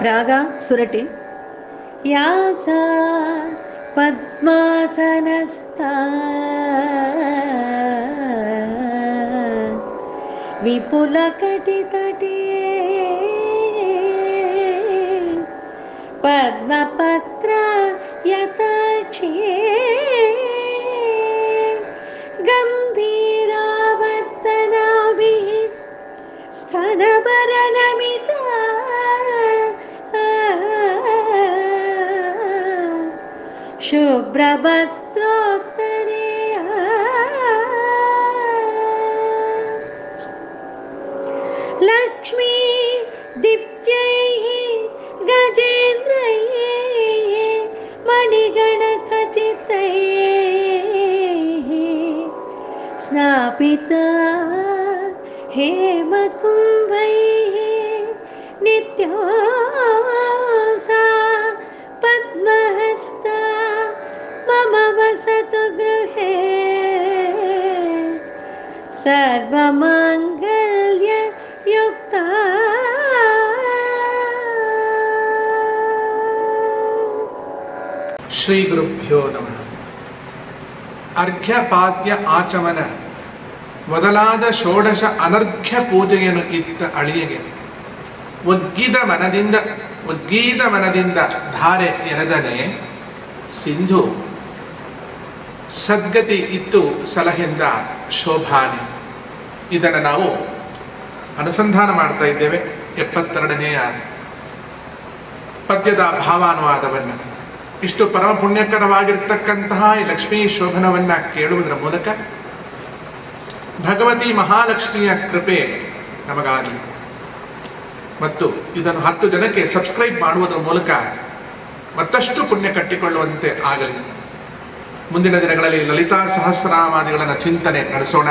ರಾಗ ಸುರಟಿ ಯಾಸ ಪದ್ಮಾಸನಸ್ಥ ವಿಪುಲಕಟಿತಟೇ ಪದ್ಮಪತ್ರ ಯಥಾಕ್ಷೇ ಗಂಭೀರಾವರ್ತನಾಭಿः ಸ್ತನಭರನಮಿತ ಶುಭ್ರವಸ್ತ್ರೋತ್ತರೇ ಲಕ್ಷ್ಮೀ ದಿವ್ಯೈः ಗಜೇಂದ್ರೈः मणिगणखचितैः स्नापिता हेमकुम्भैः नित्यो सा पद्महस्ता मम वसतु गृहे सर्वमङ्गल्ययुक्ता ಶ್ರೀ ಗುರುಭ್ಯೋ ನಮಃ ಅರ್ಘ್ಯಪಾದ್ಯ ಆಚಮನ ಮೊದಲಾದ ಷೋಡಶ ಅನರ್ಘ್ಯ ಪೂಜೆಯನ್ನು ಇತ್ತ ಅಳಿಯಗೆ ಒಗ್ಗಿದ ಮನದಿಂದ ಒಗ್ಗೀದ ಮನದಿಂದ ಧಾರೆ ಎರೆದನೆ ಸಿಂಧು ಸದ್ಗತಿ ಇತ್ತು ಸಲಹೆಂದ ಶೋಭಾನೆ ಇದನ್ನು ನಾವು ಅನುಸಂಧಾನ ಮಾಡ್ತಾ ಇದ್ದೇವೆ ಎಪ್ಪತ್ತೆರಡನೆಯ ಪದ್ಯದ ಭಾವಾನುವಾದವನ್ನು ಇಷ್ಟು ಪರಮ ಪುಣ್ಯಕರವಾಗಿರ್ತಕ್ಕಂತಹ ಈ ಲಕ್ಷ್ಮೀ ಶೋಭನವನ್ನ ಕೇಳುವುದರ ಮೂಲಕ ಭಗವತಿ ಮಹಾಲಕ್ಷ್ಮಿಯ ಕೃಪೆ ನಮಗಾಗಲಿ ಮತ್ತು ಇದನ್ನು ಹತ್ತು ಜನಕ್ಕೆ ಸಬ್ಸ್ಕ್ರೈಬ್ ಮಾಡುವುದರ ಮೂಲಕ ಮತ್ತಷ್ಟು ಪುಣ್ಯ ಕಟ್ಟಿಕೊಳ್ಳುವಂತೆ ಆಗಲಿ ಮುಂದಿನ ದಿನಗಳಲ್ಲಿ ಲಲಿತಾ ಸಹಸ್ರನಾಮಾದಿಗಳನ್ನು ಚಿಂತನೆ ನಡೆಸೋಣ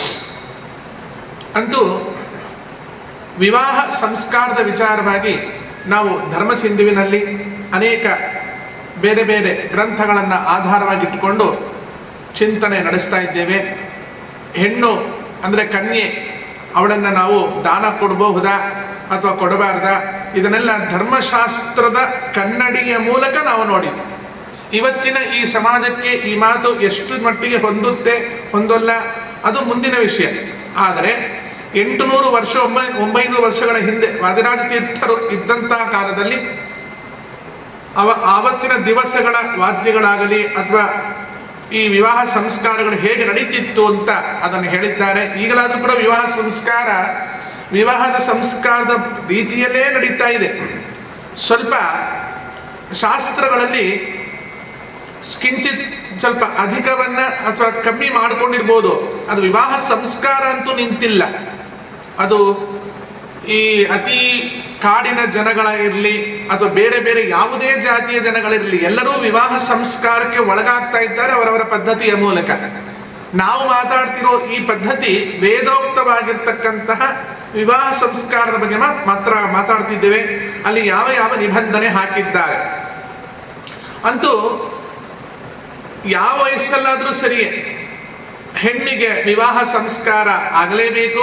ಅಂತೂ ವಿವಾಹ ಸಂಸ್ಕಾರದ ವಿಚಾರವಾಗಿ ನಾವು ಧರ್ಮಸಿಂಧುವಿನಲ್ಲಿ ಅನೇಕ ಬೇರೆ ಬೇರೆ ಗ್ರಂಥಗಳನ್ನು ಆಧಾರವಾಗಿಟ್ಟುಕೊಂಡು ಚಿಂತನೆ ನಡೆಸ್ತಾ ಇದ್ದೇವೆ ಹೆಣ್ಣು ಅಂದರೆ ಕನ್ಯೆ ಅವಳನ್ನು ನಾವು ದಾನ ಕೊಡಬಹುದಾ ಅಥವಾ ಕೊಡಬಾರ್ದ ಇದನ್ನೆಲ್ಲ ಧರ್ಮಶಾಸ್ತ್ರದ ಕನ್ನಡಿಯ ಮೂಲಕ ನಾವು ನೋಡಿದ್ವಿ ಇವತ್ತಿನ ಈ ಸಮಾಜಕ್ಕೆ ಈ ಮಾತು ಎಷ್ಟು ಮಟ್ಟಿಗೆ ಹೊಂದುತ್ತೆ ಹೊಂದಲ್ಲ ಅದು ಮುಂದಿನ ವಿಷಯ ಆದರೆ ಎಂಟು ನೂರು ವರ್ಷ ಒಂಬೈ ಒಂಬೈನೂರು ವರ್ಷಗಳ ಹಿಂದೆ ವಾದಿರಾಜ ತೀರ್ಥರು ಇದ್ದಂತಹ ಕಾಲದಲ್ಲಿ ಅವ ಆವತ್ತಿನ ದಿವಸಗಳ ವಾದ್ಯಗಳಾಗಲಿ ಅಥವಾ ಈ ವಿವಾಹ ಸಂಸ್ಕಾರಗಳು ಹೇಗೆ ನಡೀತಿತ್ತು ಅಂತ ಅದನ್ನು ಹೇಳಿದ್ದಾರೆ ಈಗಲಾದರೂ ಕೂಡ ವಿವಾಹ ಸಂಸ್ಕಾರ ವಿವಾಹದ ಸಂಸ್ಕಾರದ ರೀತಿಯಲ್ಲೇ ನಡೀತಾ ಇದೆ ಸ್ವಲ್ಪ ಶಾಸ್ತ್ರಗಳಲ್ಲಿ ಕಿಂಚಿತ್ ಸ್ವಲ್ಪ ಅಧಿಕವನ್ನ ಅಥವಾ ಕಮ್ಮಿ ಮಾಡಿಕೊಂಡಿರ್ಬೋದು ಅದು ವಿವಾಹ ಸಂಸ್ಕಾರ ಅಂತೂ ನಿಂತಿಲ್ಲ ಅದು ಈ ಅತಿ ಕಾಡಿನ ಜನಗಳ ಇರಲಿ ಅಥವಾ ಬೇರೆ ಬೇರೆ ಯಾವುದೇ ಜಾತಿಯ ಜನಗಳಿರಲಿ ಎಲ್ಲರೂ ವಿವಾಹ ಸಂಸ್ಕಾರಕ್ಕೆ ಒಳಗಾಗ್ತಾ ಇದ್ದಾರೆ ಅವರವರ ಪದ್ಧತಿಯ ಮೂಲಕ ನಾವು ಮಾತಾಡ್ತಿರೋ ಈ ಪದ್ಧತಿ ವೇದೋಕ್ತವಾಗಿರ್ತಕ್ಕಂತಹ ವಿವಾಹ ಸಂಸ್ಕಾರದ ಬಗ್ಗೆ ಮಾತ್ರ ಮಾತಾಡ್ತಿದ್ದೇವೆ ಅಲ್ಲಿ ಯಾವ ಯಾವ ನಿಬಂಧನೆ ಹಾಕಿದ್ದಾರೆ ಅಂತೂ ಯಾವ ವಯಸ್ಸಲ್ಲಾದರೂ ಸರಿಯೇ ಹೆಣ್ಣಿಗೆ ವಿವಾಹ ಸಂಸ್ಕಾರ ಆಗಲೇಬೇಕು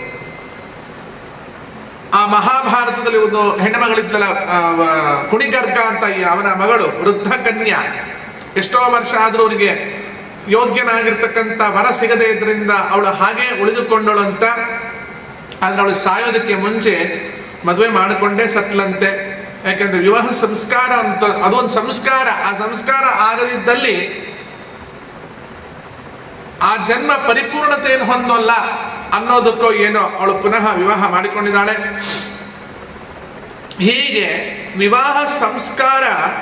ಆ ಮಹಾಭಾರತದಲ್ಲಿ ಒಂದು ಹೆಣ್ಣು ಮಗಳಿದ್ದಲ್ಲ ಕುಣಿಗರ್ಗ ಅಂತ ಈ ಅವನ ಮಗಳು ವೃದ್ಧ ಕನ್ಯಾ ಎಷ್ಟೋ ವರ್ಷ ಆದರೂ ಅವರಿಗೆ ಯೋಗ್ಯನಾಗಿರ್ತಕ್ಕಂಥ ವರ ಸಿಗದೇ ಇದ್ರಿಂದ ಅವಳು ಹಾಗೆ ಉಳಿದುಕೊಂಡಳು ಅಂತ ಆದ್ರೆ ಅವಳು ಸಾಯೋದಕ್ಕೆ ಮುಂಚೆ ಮದುವೆ ಮಾಡಿಕೊಂಡೇ ಸಟ್ಲಂತೆ ಯಾಕಂದ್ರೆ ವಿವಾಹ ಸಂಸ್ಕಾರ ಅಂತ ಅದೊಂದು ಸಂಸ್ಕಾರ ಆ ಸಂಸ್ಕಾರ ಆಗದಿದ್ದಲ್ಲಿ ಆ ಜನ್ಮ ಪರಿಪೂರ್ಣತೆಯನ್ನು ಹೊಂದಲ್ಲ ಅನ್ನೋದಕ್ಕೋ ಏನೋ ಅವಳು ಪುನಃ ವಿವಾಹ ಮಾಡಿಕೊಂಡಿದ್ದಾಳೆ ಹೀಗೆ ವಿವಾಹ ಸಂಸ್ಕಾರ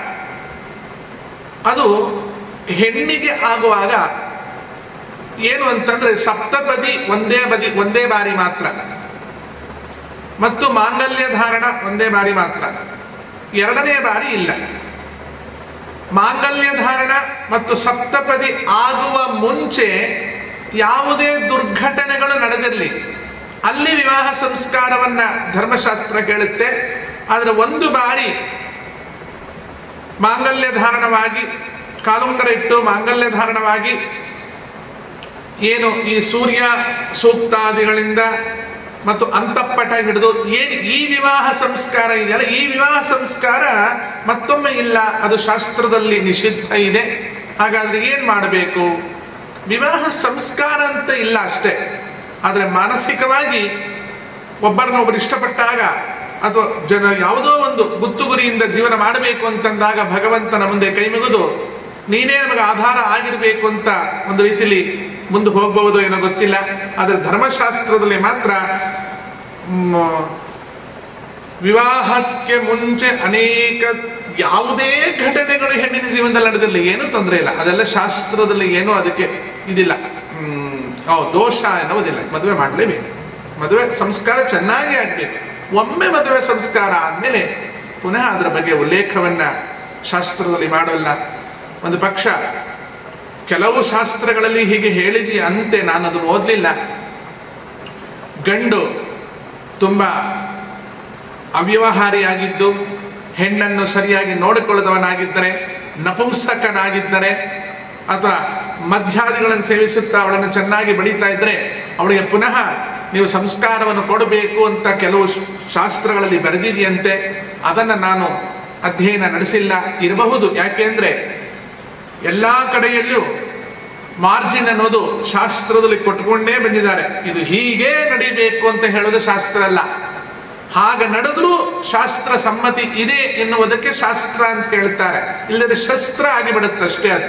ಅದು ಹೆಣ್ಣಿಗೆ ಆಗುವಾಗ ಏನು ಅಂತಂದ್ರೆ ಸಪ್ತಪದಿ ಒಂದೇ ಬದಿ ಒಂದೇ ಬಾರಿ ಮಾತ್ರ ಮತ್ತು ಮಾಂಗಲ್ಯ ಧಾರಣ ಒಂದೇ ಬಾರಿ ಮಾತ್ರ ಎರಡನೇ ಬಾರಿ ಇಲ್ಲ ಮಾಂಗಲ್ಯ ಧಾರಣ ಮತ್ತು ಸಪ್ತಪದಿ ಆಗುವ ಮುಂಚೆ ಯಾವುದೇ ದುರ್ಘಟನೆಗಳು ನಡೆದಿರಲಿ ಅಲ್ಲಿ ವಿವಾಹ ಸಂಸ್ಕಾರವನ್ನ ಧರ್ಮಶಾಸ್ತ್ರ ಹೇಳುತ್ತೆ ಆದರೆ ಒಂದು ಬಾರಿ ಮಾಂಗಲ್ಯ ಧಾರಣವಾಗಿ ಕಾಲುಂಗರ ಇಟ್ಟು ಮಾಂಗಲ್ಯ ಧಾರಣವಾಗಿ ಏನು ಈ ಸೂರ್ಯ ಸೂಕ್ತಾದಿಗಳಿಂದ ಮತ್ತು ಅಂತಃಪಟ ಹಿಡಿದು ಏನು ಈ ವಿವಾಹ ಸಂಸ್ಕಾರ ಇದೆಯಲ್ಲ ಈ ವಿವಾಹ ಸಂಸ್ಕಾರ ಮತ್ತೊಮ್ಮೆ ಇಲ್ಲ ಅದು ಶಾಸ್ತ್ರದಲ್ಲಿ ನಿಷಿದ್ಧ ಇದೆ ಹಾಗಾದ್ರೆ ಏನು ಮಾಡಬೇಕು ವಿವಾಹ ಸಂಸ್ಕಾರ ಅಂತ ಇಲ್ಲ ಅಷ್ಟೇ ಆದರೆ ಮಾನಸಿಕವಾಗಿ ಒಬ್ಬರನ್ನೊಬ್ಬರು ಇಷ್ಟಪಟ್ಟಾಗ ಅಥವಾ ಜನ ಯಾವುದೋ ಒಂದು ಗುತ್ತು ಗುರಿಯಿಂದ ಜೀವನ ಮಾಡಬೇಕು ಅಂತಂದಾಗ ಭಗವಂತನ ಮುಂದೆ ಕೈ ಮುಗಿದು ನೀನೇ ನಮಗೆ ಆಧಾರ ಆಗಿರಬೇಕು ಅಂತ ಒಂದು ರೀತಿಲಿ ಮುಂದೆ ಹೋಗಬಹುದು ಏನೋ ಗೊತ್ತಿಲ್ಲ ಆದರೆ ಧರ್ಮಶಾಸ್ತ್ರದಲ್ಲಿ ಮಾತ್ರ ಮ್, ವಿವಾಹಕ್ಕೆ ಮುಂಚೆ ಅನೇಕ ಯಾವುದೇ ಘಟನೆಗಳು ಹೆಣ್ಣಿನ ಜೀವನದಲ್ಲಿ ನಡೆದಿರಲಿ ಏನೂ ತೊಂದರೆ ಇಲ್ಲ ಅದೆಲ್ಲ ಶಾಸ್ತ್ರದಲ್ಲಿ ಏನೂ ಅದಕ್ಕೆ ಇದಿಲ್ಲ ಹ್ಮ್, ಓ, ದೋಷ ಎನ್ನುವುದಿಲ್ಲ ಮದುವೆ ಮಾಡಲೇಬೇಕು ಮದುವೆ ಸಂಸ್ಕಾರ ಚೆನ್ನಾಗಿ ಆಗಬೇಕು ಒಮ್ಮೆ ಮದುವೆ ಸಂಸ್ಕಾರ ಆದಮೇಲೆ ಪುನಃ ಅದರ ಬಗ್ಗೆ ಉಲ್ಲೇಖವನ್ನ ಶಾಸ್ತ್ರದಲ್ಲಿ ಮಾಡೋಲ್ಲ ಒಂದು ಪಕ್ಷ ಕೆಲವು ಶಾಸ್ತ್ರಗಳಲ್ಲಿ ಹೀಗೆ ಹೇಳಿದಿ ಅಂತೆ ನಾನು ಅದನ್ನು ಓದಲಿಲ್ಲ ಗಂಡು ತುಂಬ ಅವ್ಯವಹಾರಿಯಾಗಿದ್ದು ಹೆಣ್ಣನ್ನು ಸರಿಯಾಗಿ ನೋಡಿಕೊಳ್ಳದವನಾಗಿದ್ದರೆ ನಪುಂಸಕನಾಗಿದ್ದರೆ ಅಥವಾ ಮಧ್ಯಾದಿಗಳನ್ನು ಸೇವಿಸುತ್ತಾ ಅವಳನ್ನು ಚೆನ್ನಾಗಿ ಬಡಿತಾ ಇದ್ದರೆ ಅವಳಿಗೆ ಪುನಃ ನೀವು ಸಂಸ್ಕಾರವನ್ನು ಕೊಡಬೇಕು ಅಂತ ಕೆಲವು ಶ- ಶಾಸ್ತ್ರಗಳಲ್ಲಿ ಬರೆದಿದೆಯಂತೆ ಅದನ್ನು ನಾನು ಅಧ್ಯಯನ ನಡೆಸಿಲ್ಲ ಇರಬಹುದು ಯಾಕೆಂದ್ರೆ ಎಲ್ಲ ಕಡೆಯಲ್ಲೂ ಮಾರ್ಜಿನ್ ಅನ್ನೋದು ಶಾಸ್ತ್ರದಲ್ಲಿ ಕೊಟ್ಕೊಂಡೇ ಬಂದಿದ್ದಾರೆ ಇದು ಹೀಗೆ ನಡಿಬೇಕು ಅಂತ ಹೇಳೋದು ಶಾಸ್ತ್ರ ಅಲ್ಲ ಹಾಗೆ ನಡೆದ್ರೂ ಶಾಸ್ತ್ರ ಸಮ್ಮತಿ ಇದೆ ಎನ್ನುವುದಕ್ಕೆ ಶಾಸ್ತ್ರ ಅಂತ ಹೇಳ್ತಾರೆ ಇಲ್ಲದೆ ಶಸ್ತ್ರ ಆಗಿಬಿಡುತ್ತಷ್ಟೇ ಅದು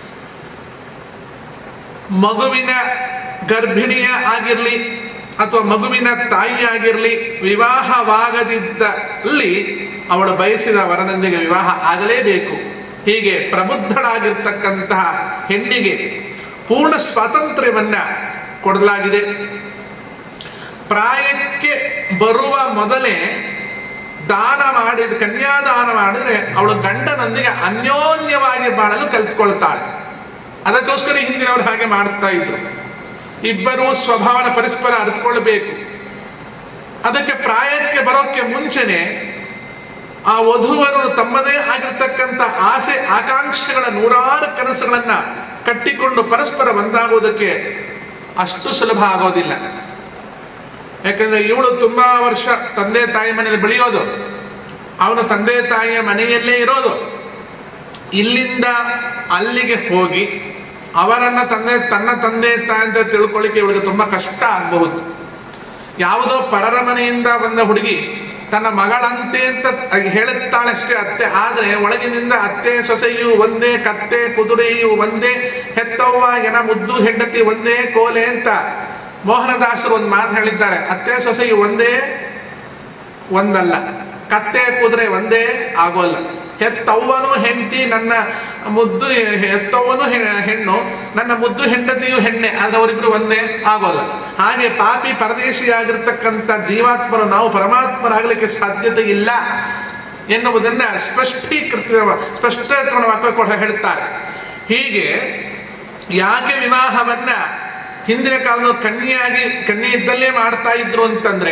ಮಗುವಿನ ಗರ್ಭಿಣಿಯ ಆಗಿರಲಿ ಅಥವಾ ಮಗುವಿನ ತಾಯಿ ಆಗಿರಲಿ ವಿವಾಹವಾಗದಿದ್ದಲ್ಲಿ ಅವಳು ಬಯಸಿದ ವರನೊಂದಿಗೆ ವಿವಾಹ ಆಗಲೇಬೇಕು ಹೀಗೆ ಪ್ರಬುದ್ಧಳಾಗಿರ್ತಕ್ಕಂತಹ ಹೆಣ್ಣಿಗೆ ಪೂರ್ಣ ಸ್ವಾತಂತ್ರ್ಯವನ್ನ ಕೊಡಲಾಗಿದೆ ಪ್ರಾಯಕ್ಕೆ ಬರುವ ಮೊದಲೇ ದಾನ ಮಾಡಿದ ಕನ್ಯಾದಾನ ಮಾಡಿದ್ರೆ ಅವಳು ಗಂಡನೊಂದಿಗೆ ಅನ್ಯೋನ್ಯವಾಗಿ ಬಾಳಲು ಕಲ್ತ್ಕೊಳ್ತಾಳೆ ಅದಕ್ಕೋಸ್ಕರ ಹಿಂದಿನವರು ಹಾಗೆ ಮಾಡ್ತಾ ಇದ್ರು ಇಬ್ಬರೂ ಸ್ವಭಾವನ ಪರಸ್ಪರ ಅರಿತುಕೊಳ್ಬೇಕು ಅದಕ್ಕೆ ಪ್ರಾಯಕ್ಕೆ ಬರೋಕ್ಕೆ ಮುಂಚೆನೆ ಆ ವಧುವರು ತಮ್ಮದೇ ಆಗಿರ್ತಕ್ಕಂಥ ಆಸೆ ಆಕಾಂಕ್ಷೆಗಳ ನೂರಾರು ಕನಸುಗಳನ್ನ ಕಟ್ಟಿಕೊಂಡು ಪರಸ್ಪರ ಒಂದಾಗುವುದಕ್ಕೆ ಅಷ್ಟು ಸುಲಭ ಆಗೋದಿಲ್ಲ ಯಾಕಂದ್ರೆ ಇವಳು ತುಂಬಾ ವರ್ಷ ತಂದೆ ತಾಯಿ ಮನೆಯಲ್ಲಿ ಬೆಳೆಯೋದು ಅವನು ತಂದೆ ತಾಯಿಯ ಮನೆಯಲ್ಲೇ ಇರೋದು ಇಲ್ಲಿಂದ ಅಲ್ಲಿಗೆ ಹೋಗಿ ಅವರನ್ನ ತಂದೆ ತನ್ನ ತಂದೆ ತಾಯಿ ಅಂತ ತಿಳ್ಕೊಳ್ಳಿಕ್ಕೆ ಇವಳಿಗೆ ತುಂಬಾ ಕಷ್ಟ ಆಗಬಹುದು ಯಾವುದೋ ಪರರ ಮನೆಯಿಂದ ಬಂದ ಹುಡುಗಿ ತನ್ನ ಮಗಳಂತೆ ಅಂತ ಹೇಳುತ್ತಾಳಷ್ಟೇ ಅತ್ತೆ ಆದ್ರೆ ಒಳಗಿನಿಂದ ಅತ್ತೆ ಸೊಸೆಯು ಒಂದೇ ಕತ್ತೆ ಕುದುರೆಯು ಒಂದೇ ಹೆತ್ತವ್ವ ಎನ ಮುದ್ದು ಹೆಂಡತಿ ಒಂದೇ ಕೋಲೆ ಅಂತ ಮೋಹನದಾಸರು ಒಂದು ಮಾತು ಹೇಳಿದ್ದಾರೆ ಅತ್ತೆ ಸೊಸೆಯು ಒಂದೇ ಒಂದಲ್ಲ ಕತ್ತೆ ಕುದುರೆ ಒಂದೇ ಆಗೋಲ್ಲ ಹೆತ್ತವ್ವನು ಹೆಂಡತಿ ನನ್ನ ಮುದ್ದು ಹೆತ್ತವ್ವನು ಹೆ- ಹೆಣ್ಣು ನನ್ನ ಮುದ್ದು ಹೆಂಡತಿಯು ಹೆಣ್ಣೆ ಆದ್ರೆ ಅವರಿಬ್ರು ಒಂದೇ ಆಗೋಲ್ಲ ಹಾಗೆ ಪಾಪಿ ಪರದೇಶಿಯಾಗಿರ್ತಕ್ಕಂಥ ಜೀವಾತ್ಮರು ನಾವು ಪರಮಾತ್ಮರಾಗಲಿಕ್ಕೆ ಸಾಧ್ಯತೆ ಇಲ್ಲ ಎನ್ನುವುದನ್ನ ಸ್ಪಷ್ಟೀಕೃತ ಸ್ಪಷ್ಟೀಕರಣವಾಗಿ ಕೂಡ ಹೇಳ್ತಾರೆ ಹೀಗೆ ಯಾಕೆ ವಿವಾಹವನ್ನ ಹಿಂದಿನ ಕಾಲದ ಕನ್ಯೆಯಾಗಿ ಕನ್ಯೆ ಇದ್ದಲ್ಲೇ ಮಾಡ್ತಾ ಇದ್ರು ಅಂತಂದ್ರೆ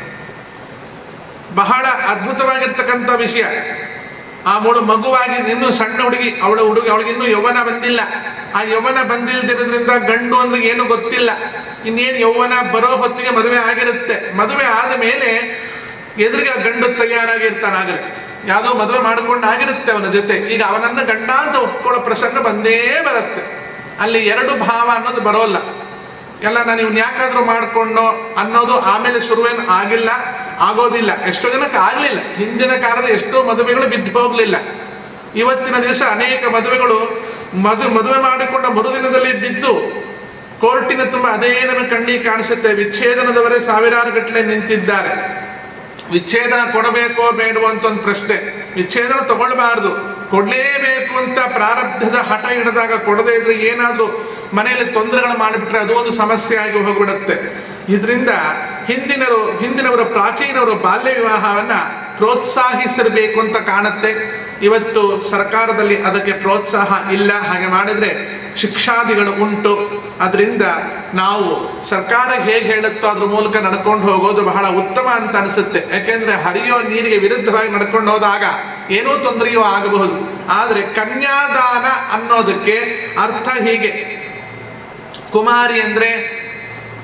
ಬಹಳ ಅದ್ಭುತವಾಗಿರ್ತಕ್ಕಂಥ ವಿಷಯ ಆ ಮೂಳು ಮಗುವಾಗಿ ಇನ್ನೂ ಸಣ್ಣ ಹುಡುಗಿ ಅವಳ ಹುಡುಗಿ ಅವಳಿಗೆ ಇನ್ನೂ ಯೌವನ ಬಂದಿಲ್ಲ ಆ ಯೌವನ ಬಂದಿಲ್ದಿರೋದ್ರಿಂದ ಗಂಡು ಅಂದ್ರೆ ಏನು ಗೊತ್ತಿಲ್ಲ ಇನ್ನೇನು ಯೌವನ ಬರೋ ಹೊತ್ತಿಗೆ ಮದುವೆ ಆಗಿರುತ್ತೆ ಮದುವೆ ಆದ ಮೇಲೆ ಎದುರಿಗೆ ಆ ಗಂಡು ತಯಾರಾಗಿರ್ತಾನಾಗಲೇ ಯಾವುದೋ ಮದುವೆ ಮಾಡ್ಕೊಂಡು ಆಗಿರುತ್ತೆ ಅವನ ಜೊತೆ ಈಗ ಅವನನ್ನ ಗಂಡ ಅಂತ ಒಪ್ಕೊಳ್ಳೋ ಪ್ರಸಂಗ ಬಂದೇ ಬರುತ್ತೆ ಅಲ್ಲಿ ಎರಡು ಭಾವ ಅನ್ನೋದು ಬರೋಲ್ಲ ಎಲ್ಲ ನಾನು ಇವ್ನ ಯಾಕಾದ್ರೂ ಮಾಡ್ಕೊಂಡು ಅನ್ನೋದು ಆಮೇಲೆ ಶುರುವೇನು ಆಗಿಲ್ಲ ಆಗೋದಿಲ್ಲ ಎಷ್ಟೋ ಜನಕ್ಕೆ ಆಗಲಿಲ್ಲ ಹಿಂದಿನ ಕಾಲದ ಎಷ್ಟೋ ಮದುವೆಗಳು ಬಿದ್ದು ಹೋಗಲಿಲ್ಲ ಇವತ್ತಿನ ದಿವಸ ಅನೇಕ ಮದುವೆಗಳು ಮದು ಮದುವೆ ಮಾಡಿಕೊಂಡ ಮರುದಿನದಲ್ಲಿ ಬಿದ್ದು ಕೋರ್ಟಿನ ತುಂಬ ಅದೇ ನಮಗೆ ಕಣ್ಣಿಗೆ ಕಾಣಿಸುತ್ತೆ ವಿಚ್ಛೇದನದವರೇ ಸಾವಿರಾರು ಗಟ್ಟಲೆ ನಿಂತಿದ್ದಾರೆ ವಿಚ್ಛೇದನ ಕೊಡಬೇಕೋ ಬೇಡವೋ ಅಂತ ಒಂದು ಪ್ರಶ್ನೆ ವಿಚ್ಛೇದನ ತಗೊಳ್ಬಾರ್ದು ಕೊಡ್ಲೇಬೇಕು ಅಂತ ಪ್ರಾರಬ್ಧದ ಹಠ ಹಿಡಿದಾಗ ಕೊಡದೇ ಇದ್ರೆ ಏನಾದ್ರೂ ಮನೆಯಲ್ಲಿ ತೊಂದರೆಗಳು ಮಾಡಿಬಿಟ್ರೆ ಅದು ಒಂದು ಸಮಸ್ಯೆ ಆಗಿ ಹೋಗ್ಬಿಡುತ್ತೆ ಇದರಿಂದ ಹಿಂದಿನರು ಹಿಂದಿನವರು ಪ್ರಾಚೀನವರು ಬಾಲ್ಯ ವಿವಾಹವನ್ನ ಪ್ರೋತ್ಸಾಹಿಸಬೇಕು ಅಂತ ಕಾಣುತ್ತೆ ಇವತ್ತು ಸರ್ಕಾರದಲ್ಲಿ ಅದಕ್ಕೆ ಪ್ರೋತ್ಸಾಹ ಇಲ್ಲ ಹಾಗೆ ಮಾಡಿದ್ರೆ ಶಿಕ್ಷಾದಿಗಳು ಉಂಟು ಅದರಿಂದ ನಾವು ಸರ್ಕಾರ ಹೇಗೆ ಹೇಳುತ್ತೋ ಅದ್ರ ಮೂಲಕ ನಡ್ಕೊಂಡು ಹೋಗೋದು ಬಹಳ ಉತ್ತಮ ಅಂತ ಅನಿಸುತ್ತೆ ಯಾಕೆಂದ್ರೆ ಹರಿಯೋ ನೀರಿಗೆ ವಿರುದ್ಧವಾಗಿ ನಡ್ಕೊಂಡು ಹೋದಾಗ ಏನೂ ತೊಂದರೆಯೂ ಆಗಬಹುದು ಆದರೆ ಕನ್ಯಾದಾನ ಅನ್ನೋದಕ್ಕೆ ಅರ್ಥ ಹೀಗೆ ಕುಮಾರಿ ಅಂದ್ರೆ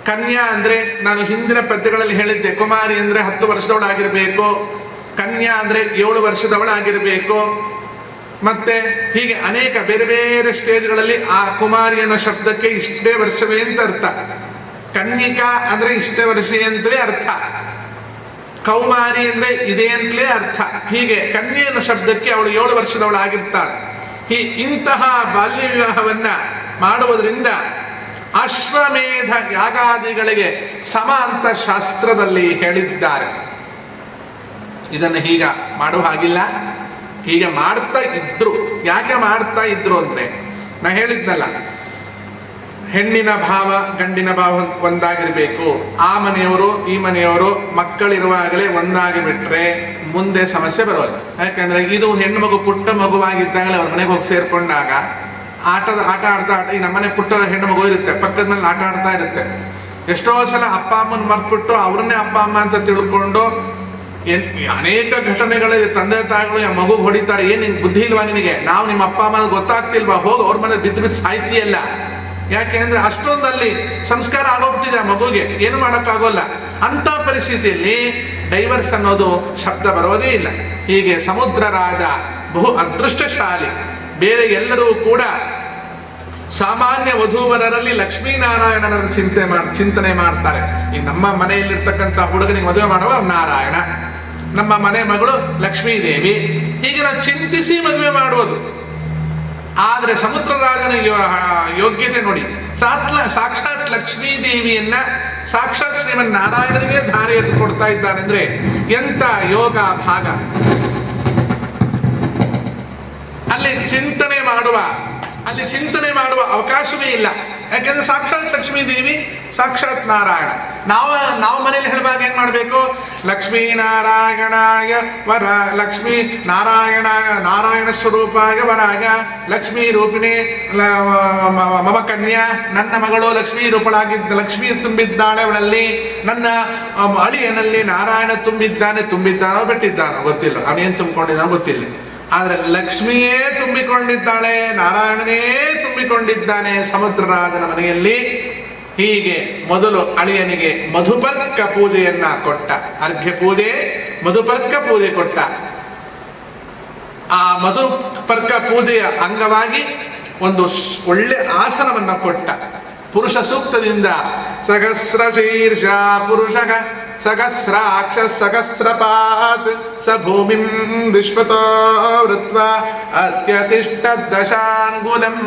ಕನ್ಯಾ ಅಂದ್ರೆ ನಾನು ಹಿಂದಿನ ಪದ್ಯಗಳಲ್ಲಿ ಹೇಳಿದ್ದೆ ಕುಮಾರಿ ಅಂದ್ರೆ ಹತ್ತು ವರ್ಷದವಳಾಗಿರ್ಬೇಕು ಕನ್ಯಾ ಅಂದ್ರೆ ಏಳು ವರ್ಷದವಳಾಗಿರ್ಬೇಕು ಮತ್ತೆ ಹೀಗೆ ಅನೇಕ ಬೇರೆ ಬೇರೆ ಸ್ಟೇಜ್ಗಳಲ್ಲಿ ಆ ಕುಮಾರಿ ಅನ್ನೋ ಶಬ್ದಕ್ಕೆ ಇಷ್ಟೇ ವರ್ಷವೇ ಅಂತ ಅರ್ಥ ಕನ್ಯಿಕಾ ಅಂದ್ರೆ ಇಷ್ಟೇ ವರ್ಷ ಅಂತಲೇ ಅರ್ಥ ಕೌಮಾರಿ ಅಂದ್ರೆ ಇದೆ ಅಂತಲೇ ಅರ್ಥ ಹೀಗೆ ಕನ್ಯೆ ಅನ್ನೋ ಶಬ್ದಕ್ಕೆ ಅವಳು ಏಳು ವರ್ಷದವಳಾಗಿರ್ತಾಳೆ ಈ ಇಂತಹ ಬಾಲ್ಯ ವಿವಾಹವನ್ನ ಮಾಡುವುದರಿಂದ ಅಶ್ವಮೇಧ ಯಾಗಾದಿಗಳಿಗೆ ಸಮ ಅಂತ ಶಾಸ್ತ್ರದಲ್ಲಿ ಹೇಳಿದ್ದಾರೆ ಇದನ್ನು ಹೀಗ ಮಾಡುವ ಹಾಗಿಲ್ಲ ಹೀಗೆ ಮಾಡ್ತಾ ಇದ್ರು ಯಾಕೆ ಮಾಡ್ತಾ ಇದ್ರು ಅಂದ್ರೆ ನಾ ಹೇಳಿದ್ನಲ್ಲ ಹೆಣ್ಣಿನ ಭಾವ ಗಂಡಿನ ಭಾವ ಒಂದಾಗಿರ್ಬೇಕು ಆ ಮನೆಯವರು ಈ ಮನೆಯವರು ಮಕ್ಕಳಿರುವಾಗಲೇ ಒಂದಾಗಿ ಬಿಟ್ರೆ ಮುಂದೆ ಸಮಸ್ಯೆ ಬರೋಲ್ಲ ಯಾಕಂದ್ರೆ ಇದು ಹೆಣ್ಣು ಮಗು ಪುಟ್ಟ ಮಗುವಾಗಿದ್ದಾಗಲೇ ಅವ್ರ ಮನೆಗೆ ಹೋಗಿ ಸೇರ್ಕೊಂಡಾಗ ಆಟದ ಆಟ ಆಡ್ತಾ ಆಟ ಈ ನಮ್ಮನೆ ಪುಟ್ಟ ಹೆಣ್ಣು ಮಗು ಇರುತ್ತೆ ಪಕ್ಕದ ಮೇಲೆ ಆಟ ಆಡ್ತಾ ಇರುತ್ತೆ ಎಷ್ಟೋ ಸಲ ಅಪ್ಪ ಅಮ್ಮನ ಮರ್ತ್ಬಿಟ್ಟು ಅವ್ರನ್ನೇ ಅಪ್ಪ ಅಮ್ಮ ಅಂತ ತಿಳ್ಕೊಂಡು ಏನ್ ಅನೇಕ ಘಟನೆಗಳಲ್ಲಿ ತಂದೆ ತಾಯಿಗಳು ಆ ಮಗು ಹೊಡಿತಾರೆ ಏನ್ ನಿನ್ ಬುದ್ಧಿ ಇಲ್ವಾ ನಿನಗೆ ನಾವು ನಿಮ್ಮ ಅಪ್ಪ ಅಮ್ಮನ ಗೊತ್ತಾಗ್ತಿಲ್ವಾ ಹೋಗಿ ಅವ್ರ ಮನೆ ಬಿದ್ದು ಬಿದ್ದು ಸಾಯ್ತಿಯಲ್ಲ ಯಾಕೆ ಅಂದ್ರೆ ಅಷ್ಟೊಂದಲ್ಲಿ ಸಂಸ್ಕಾರ ಆಗೋಗ್ಬಿಟ್ಟಿದೆ ಆ ಮಗುಗೆ ಏನು ಮಾಡೋಕ್ಕಾಗೋಲ್ಲ ಅಂತ ಪರಿಸ್ಥಿತಿಯಲ್ಲಿ ಡೈವರ್ಸ್ ಅನ್ನೋದು ಶಬ್ದ ಬರೋದೇ ಇಲ್ಲ ಹೀಗೆ ಸಮುದ್ರ ರಾಜ ಬಹು ಅದೃಷ್ಟಶಾಲಿ ಬೇರೆ ಎಲ್ಲರೂ ಕೂಡ ಸಾಮಾನ್ಯ ವಧೂವರರಲ್ಲಿ ಲಕ್ಷ್ಮೀನಾರಾಯಣನ ಚಿಂತೆ ಮಾಡ್ ಚಿಂತನೆ ಮಾಡ್ತಾರೆ ಈ ನಮ್ಮ ಮನೆಯಲ್ಲಿರ್ತಕ್ಕಂಥ ಹುಡುಗನಿಗೆ ಮದುವೆ ಮಾಡುವ ನಾರಾಯಣ ನಮ್ಮ ಮನೆ ಮಗಳು ಲಕ್ಷ್ಮೀದೇವಿ ಹೀಗೆ ನಾವು ಚಿಂತಿಸಿ ಮದುವೆ ಮಾಡುವುದು ಆದರೆ ಸಮುದ್ರ ರಾಜನ ಯೋ- ಯೋಗ್ಯತೆ ನೋಡಿ ಸಾತ್ಲ ಸಾಕ್ಷಾತ್ ಲಕ್ಷ್ಮೀ ದೇವಿಯನ್ನ ಸಾಕ್ಷಾತ್ ಶ್ರೀಮನ್ ನಾರಾಯಣನಿಗೆ ಧಾರೆ ಎತ್ತು ಕೊಡ್ತಾ ಇದ್ದಾನೆ ಅಂದ್ರೆ ಎಂತ ಯೋಗ ಭಾಗ ಅಲ್ಲಿ ಚಿಂತನೆ ಮಾಡುವ ಅಲ್ಲಿ ಚಿಂತನೆ ಮಾಡುವ ಅವಕಾಶವೇ ಇಲ್ಲ ಯಾಕೆಂದ್ರೆ ಸಾಕ್ಷಾತ್ ಲಕ್ಷ್ಮೀ ದೇವಿ ಸಾಕ್ಷಾತ್ ನಾರಾಯಣ ನಾವು ನಾವು ಮನೇಲಿ ಹೇಳುವಾಗ ಏನ್ ಮಾಡ್ಬೇಕು ಲಕ್ಷ್ಮೀ ನಾರಾಯಣಾಯ ವರ ಲಕ್ಷ್ಮೀ ನಾರಾಯಣಾಯ ನಾರಾಯಣ ಸ್ವರೂಪಾಯ ವರಾಯ ಲಕ್ಷ್ಮೀ ರೂಪಿಣಿ ಲ- ಮ- ಮ- ಮಮ ಕನ್ಯಾ ನನ್ನ ಮಗಳು ಲಕ್ಷ್ಮೀ ರೂಪಳಾಗಿದ್ದ ಲಕ್ಷ್ಮೀ ತುಂಬಿದ್ದಾಳೆ ಅವಳಲ್ಲಿ ನನ್ನ ಅಮ್, ಅಳಿಯನಲ್ಲಿ ನಾರಾಯಣ ತುಂಬಿದ್ದಾನೆ ತುಂಬಿದ್ದಾನೋ ಬಿಟ್ಟಿದ್ದಾನೋ ಗೊತ್ತಿಲ್ಲ ಅವನೇನ್ ತುಂಬಿಕೊಂಡಿದ್ದಾನೋ ಗೊತ್ತಿಲ್ಲ ಆದ್ರೆ ಲಕ್ಷ್ಮಿಯೇ ತುಂಬಿಕೊಂಡಿದ್ದಾಳೆ ನಾರಾಯಣನೇ ತುಂಬಿಕೊಂಡಿದ್ದಾನೆ ಸಮುದ್ರರಾಜನ ಮನೆಯಲ್ಲಿ ಹೀಗೆ ಮೊದಲು ಅಳಿಯನಿಗೆ ಮಧುಪರ್ಕ ಪೂಜೆಯನ್ನ ಕೊಟ್ಟ ಅರ್ಘ್ಯ ಪೂಜೆ ಮಧುಪರ್ಕ ಪೂಜೆ ಕೊಟ್ಟ ಆ ಮಧುಪರ್ಕ ಪೂಜೆಯ ಅಂಗವಾಗಿ ಒಂದು ಸ್- ಒಳ್ಳೆ ಆಸನವನ್ನ ಕೊಟ್ಟ ಪುರುಷ ಸೂಕ್ತದಿಂದ ಸಹಸ್ರ ಶೀರ್ಷ ಪುರುಷಗ ಸಹಸ್ರಾಕ್ಷ ಸಹಸ್ರಪಾತ್ ಸ ಭೂಮಿಂ ವಿಶ್ವತೋ ವೃತ್ವ ಅತ್ಯತಿಷ್ಠ ದಶಾಂಗುಲಂ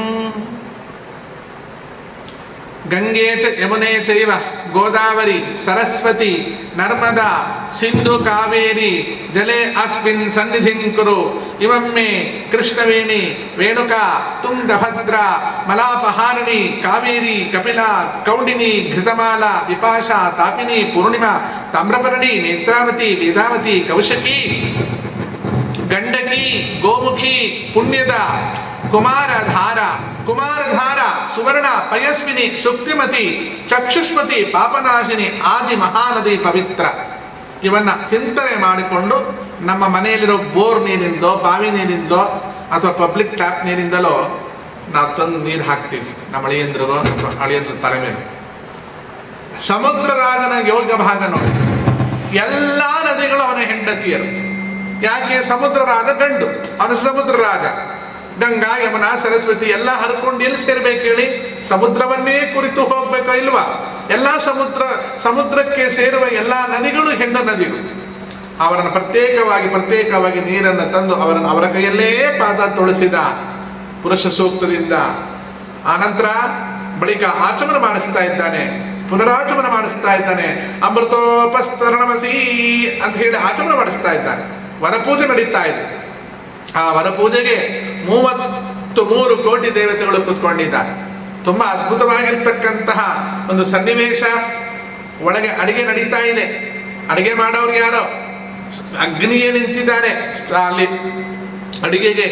ಗಂಗೆ ಚ ಯಮುನೆ ಚೈವ ಗೋದಾವರಿ ಸರಸ್ವತಿ ನರ್ಮದಾ ಸಿಂಧು ಕಾವೇರಿ ಜಲೆ ಅಸ್ಮಿನ್ ಸನ್ನಿಧಿಂ ಕುರು ಇವಮ್ಮೆ ಕೃಷ್ಣವೇಣಿ ವೇಣುಕಾ ತುಂಗಭದ್ರ ಮಲಾಪಹಾರಿಣಿ ಕಾವೇರಿ ಕಪಿಲಾ ಕೌಂಡಿನಿ ಘೃತಮಾಲ ವಿಪಾಶ ತಾಪಿನಿ ಪೂರ್ಣಿಮಾ ತಾಮ್ರಪರ್ಣಿ ನೇತ್ರಾವತಿ ವೇದಾವತಿ ಕೌಶಕಿ ಗಂಡಕಿ ಗೋಮುಖಿ ಪುಣ್ಯದ ಕುಮಾರಧಾರ ಕುಮಾರಧಾರ ಸುವರ್ಣ ಪಯಸ್ವಿನಿ ಶುಕ್ತಿಮತಿ ಚಕ್ಷುಷ್ಮತಿ ಪಾಪನಾಶಿನಿ ಆದಿ ಮಹಾನದಿ ಪವಿತ್ರ ಇವನ್ನ ಚಿಂತನೆ ಮಾಡಿಕೊಂಡು ನಮ್ಮ ಮನೆಯಲ್ಲಿರೋ ಬೋರ್ ನೀರಿಂದೋ ಬಾವಿ ನೀರಿಂದೋ ಅಥವಾ ಪಬ್ಲಿಕ್ ಟ್ಯಾಪ್ ನೀರಿಂದಲೋ ನಾವು ತಂದು ನೀರು ಹಾಕ್ತೀವಿ ನಮ್ಮ ಅಳಿಯಂದ್ರಿಗೋ ಅಥವಾ ಅಳಿಯಂದ್ರ ತಲೆ ಮೇಲೆ ಸಮುದ್ರ ರಾಜನ ಯೋಗ ಭಾಗ ನೋಡಿ ಎಲ್ಲ ನದಿಗಳು ಅವನ ಹೆಂಡತಿಯರು ಯಾಕೆ ಸಮುದ್ರ ರಾಜ ಗಂಡು ಅವನ ಸಮುದ್ರ ರಾಜ ಗಂಗಾ ಯಮುನಾ ಸರಸ್ವತಿ ಎಲ್ಲ ಹರ್ಕೊಂಡು ಎಲ್ಲಿ ಸೇರ್ಬೇಕು ಹೇಳಿ ಸಮುದ್ರವನ್ನೇ ಕುರಿತು ಹೋಗ್ಬೇಕೋ ಇಲ್ವಾ ಎಲ್ಲ ಸಮುದ್ರ ಸಮುದ್ರಕ್ಕೆ ಸೇರುವ ಎಲ್ಲ ನದಿಗಳು ಹೆಣ್ಣು ನದಿಗಳು ಅವರನ್ನು ಪ್ರತ್ಯೇಕವಾಗಿ ಪ್ರತ್ಯೇಕವಾಗಿ ನೀರನ್ನು ತಂದು ಅವರನ್ನು ಅವರ ಕೈಯಲ್ಲೇ ಪಾದ ತೊಳಸಿದ ಪುರುಷ ಸೂಕ್ತದಿಂದ ಆನಂತರ ಬಳಿಕ ಆಚಮನ ಮಾಡಿಸ್ತಾ ಇದ್ದಾನೆ ಪುನರಾಚಮನ ಮಾಡಿಸ್ತಾ ಇದ್ದಾನೆ ಅಮೃತೋಪಸ್ತರಣಮಸಿ ಅಂತ ಹೇಳಿ ಆಚಮನ ಮಾಡಿಸ್ತಾ ಇದ್ದಾನೆ ವನಪೂಜೆ ನಡೀತಾ ಇದೆ ಆ ವನಪೂಜೆಗೆ ಮೂವತ್ತು ಮೂರು ಕೋಟಿ ದೇವತೆಗಳು ಕೂತ್ಕೊಂಡಿದ್ದಾರೆ ತುಂಬಾ ಅದ್ಭುತವಾಗಿರ್ತಕ್ಕಂತಹ ಒಂದು ಸನ್ನಿವೇಶ ಒಳಗೆ ಅಡಿಗೆ ನಡೀತಾ ಇದೆ ಅಡಿಗೆ ಮಾಡೋರು ಯಾರೋ ಅಗ್ನಿಯೇ ನಿಂತಿದ್ದಾನೆ ಅಲ್ಲಿ ಅಡಿಗೆಗೆ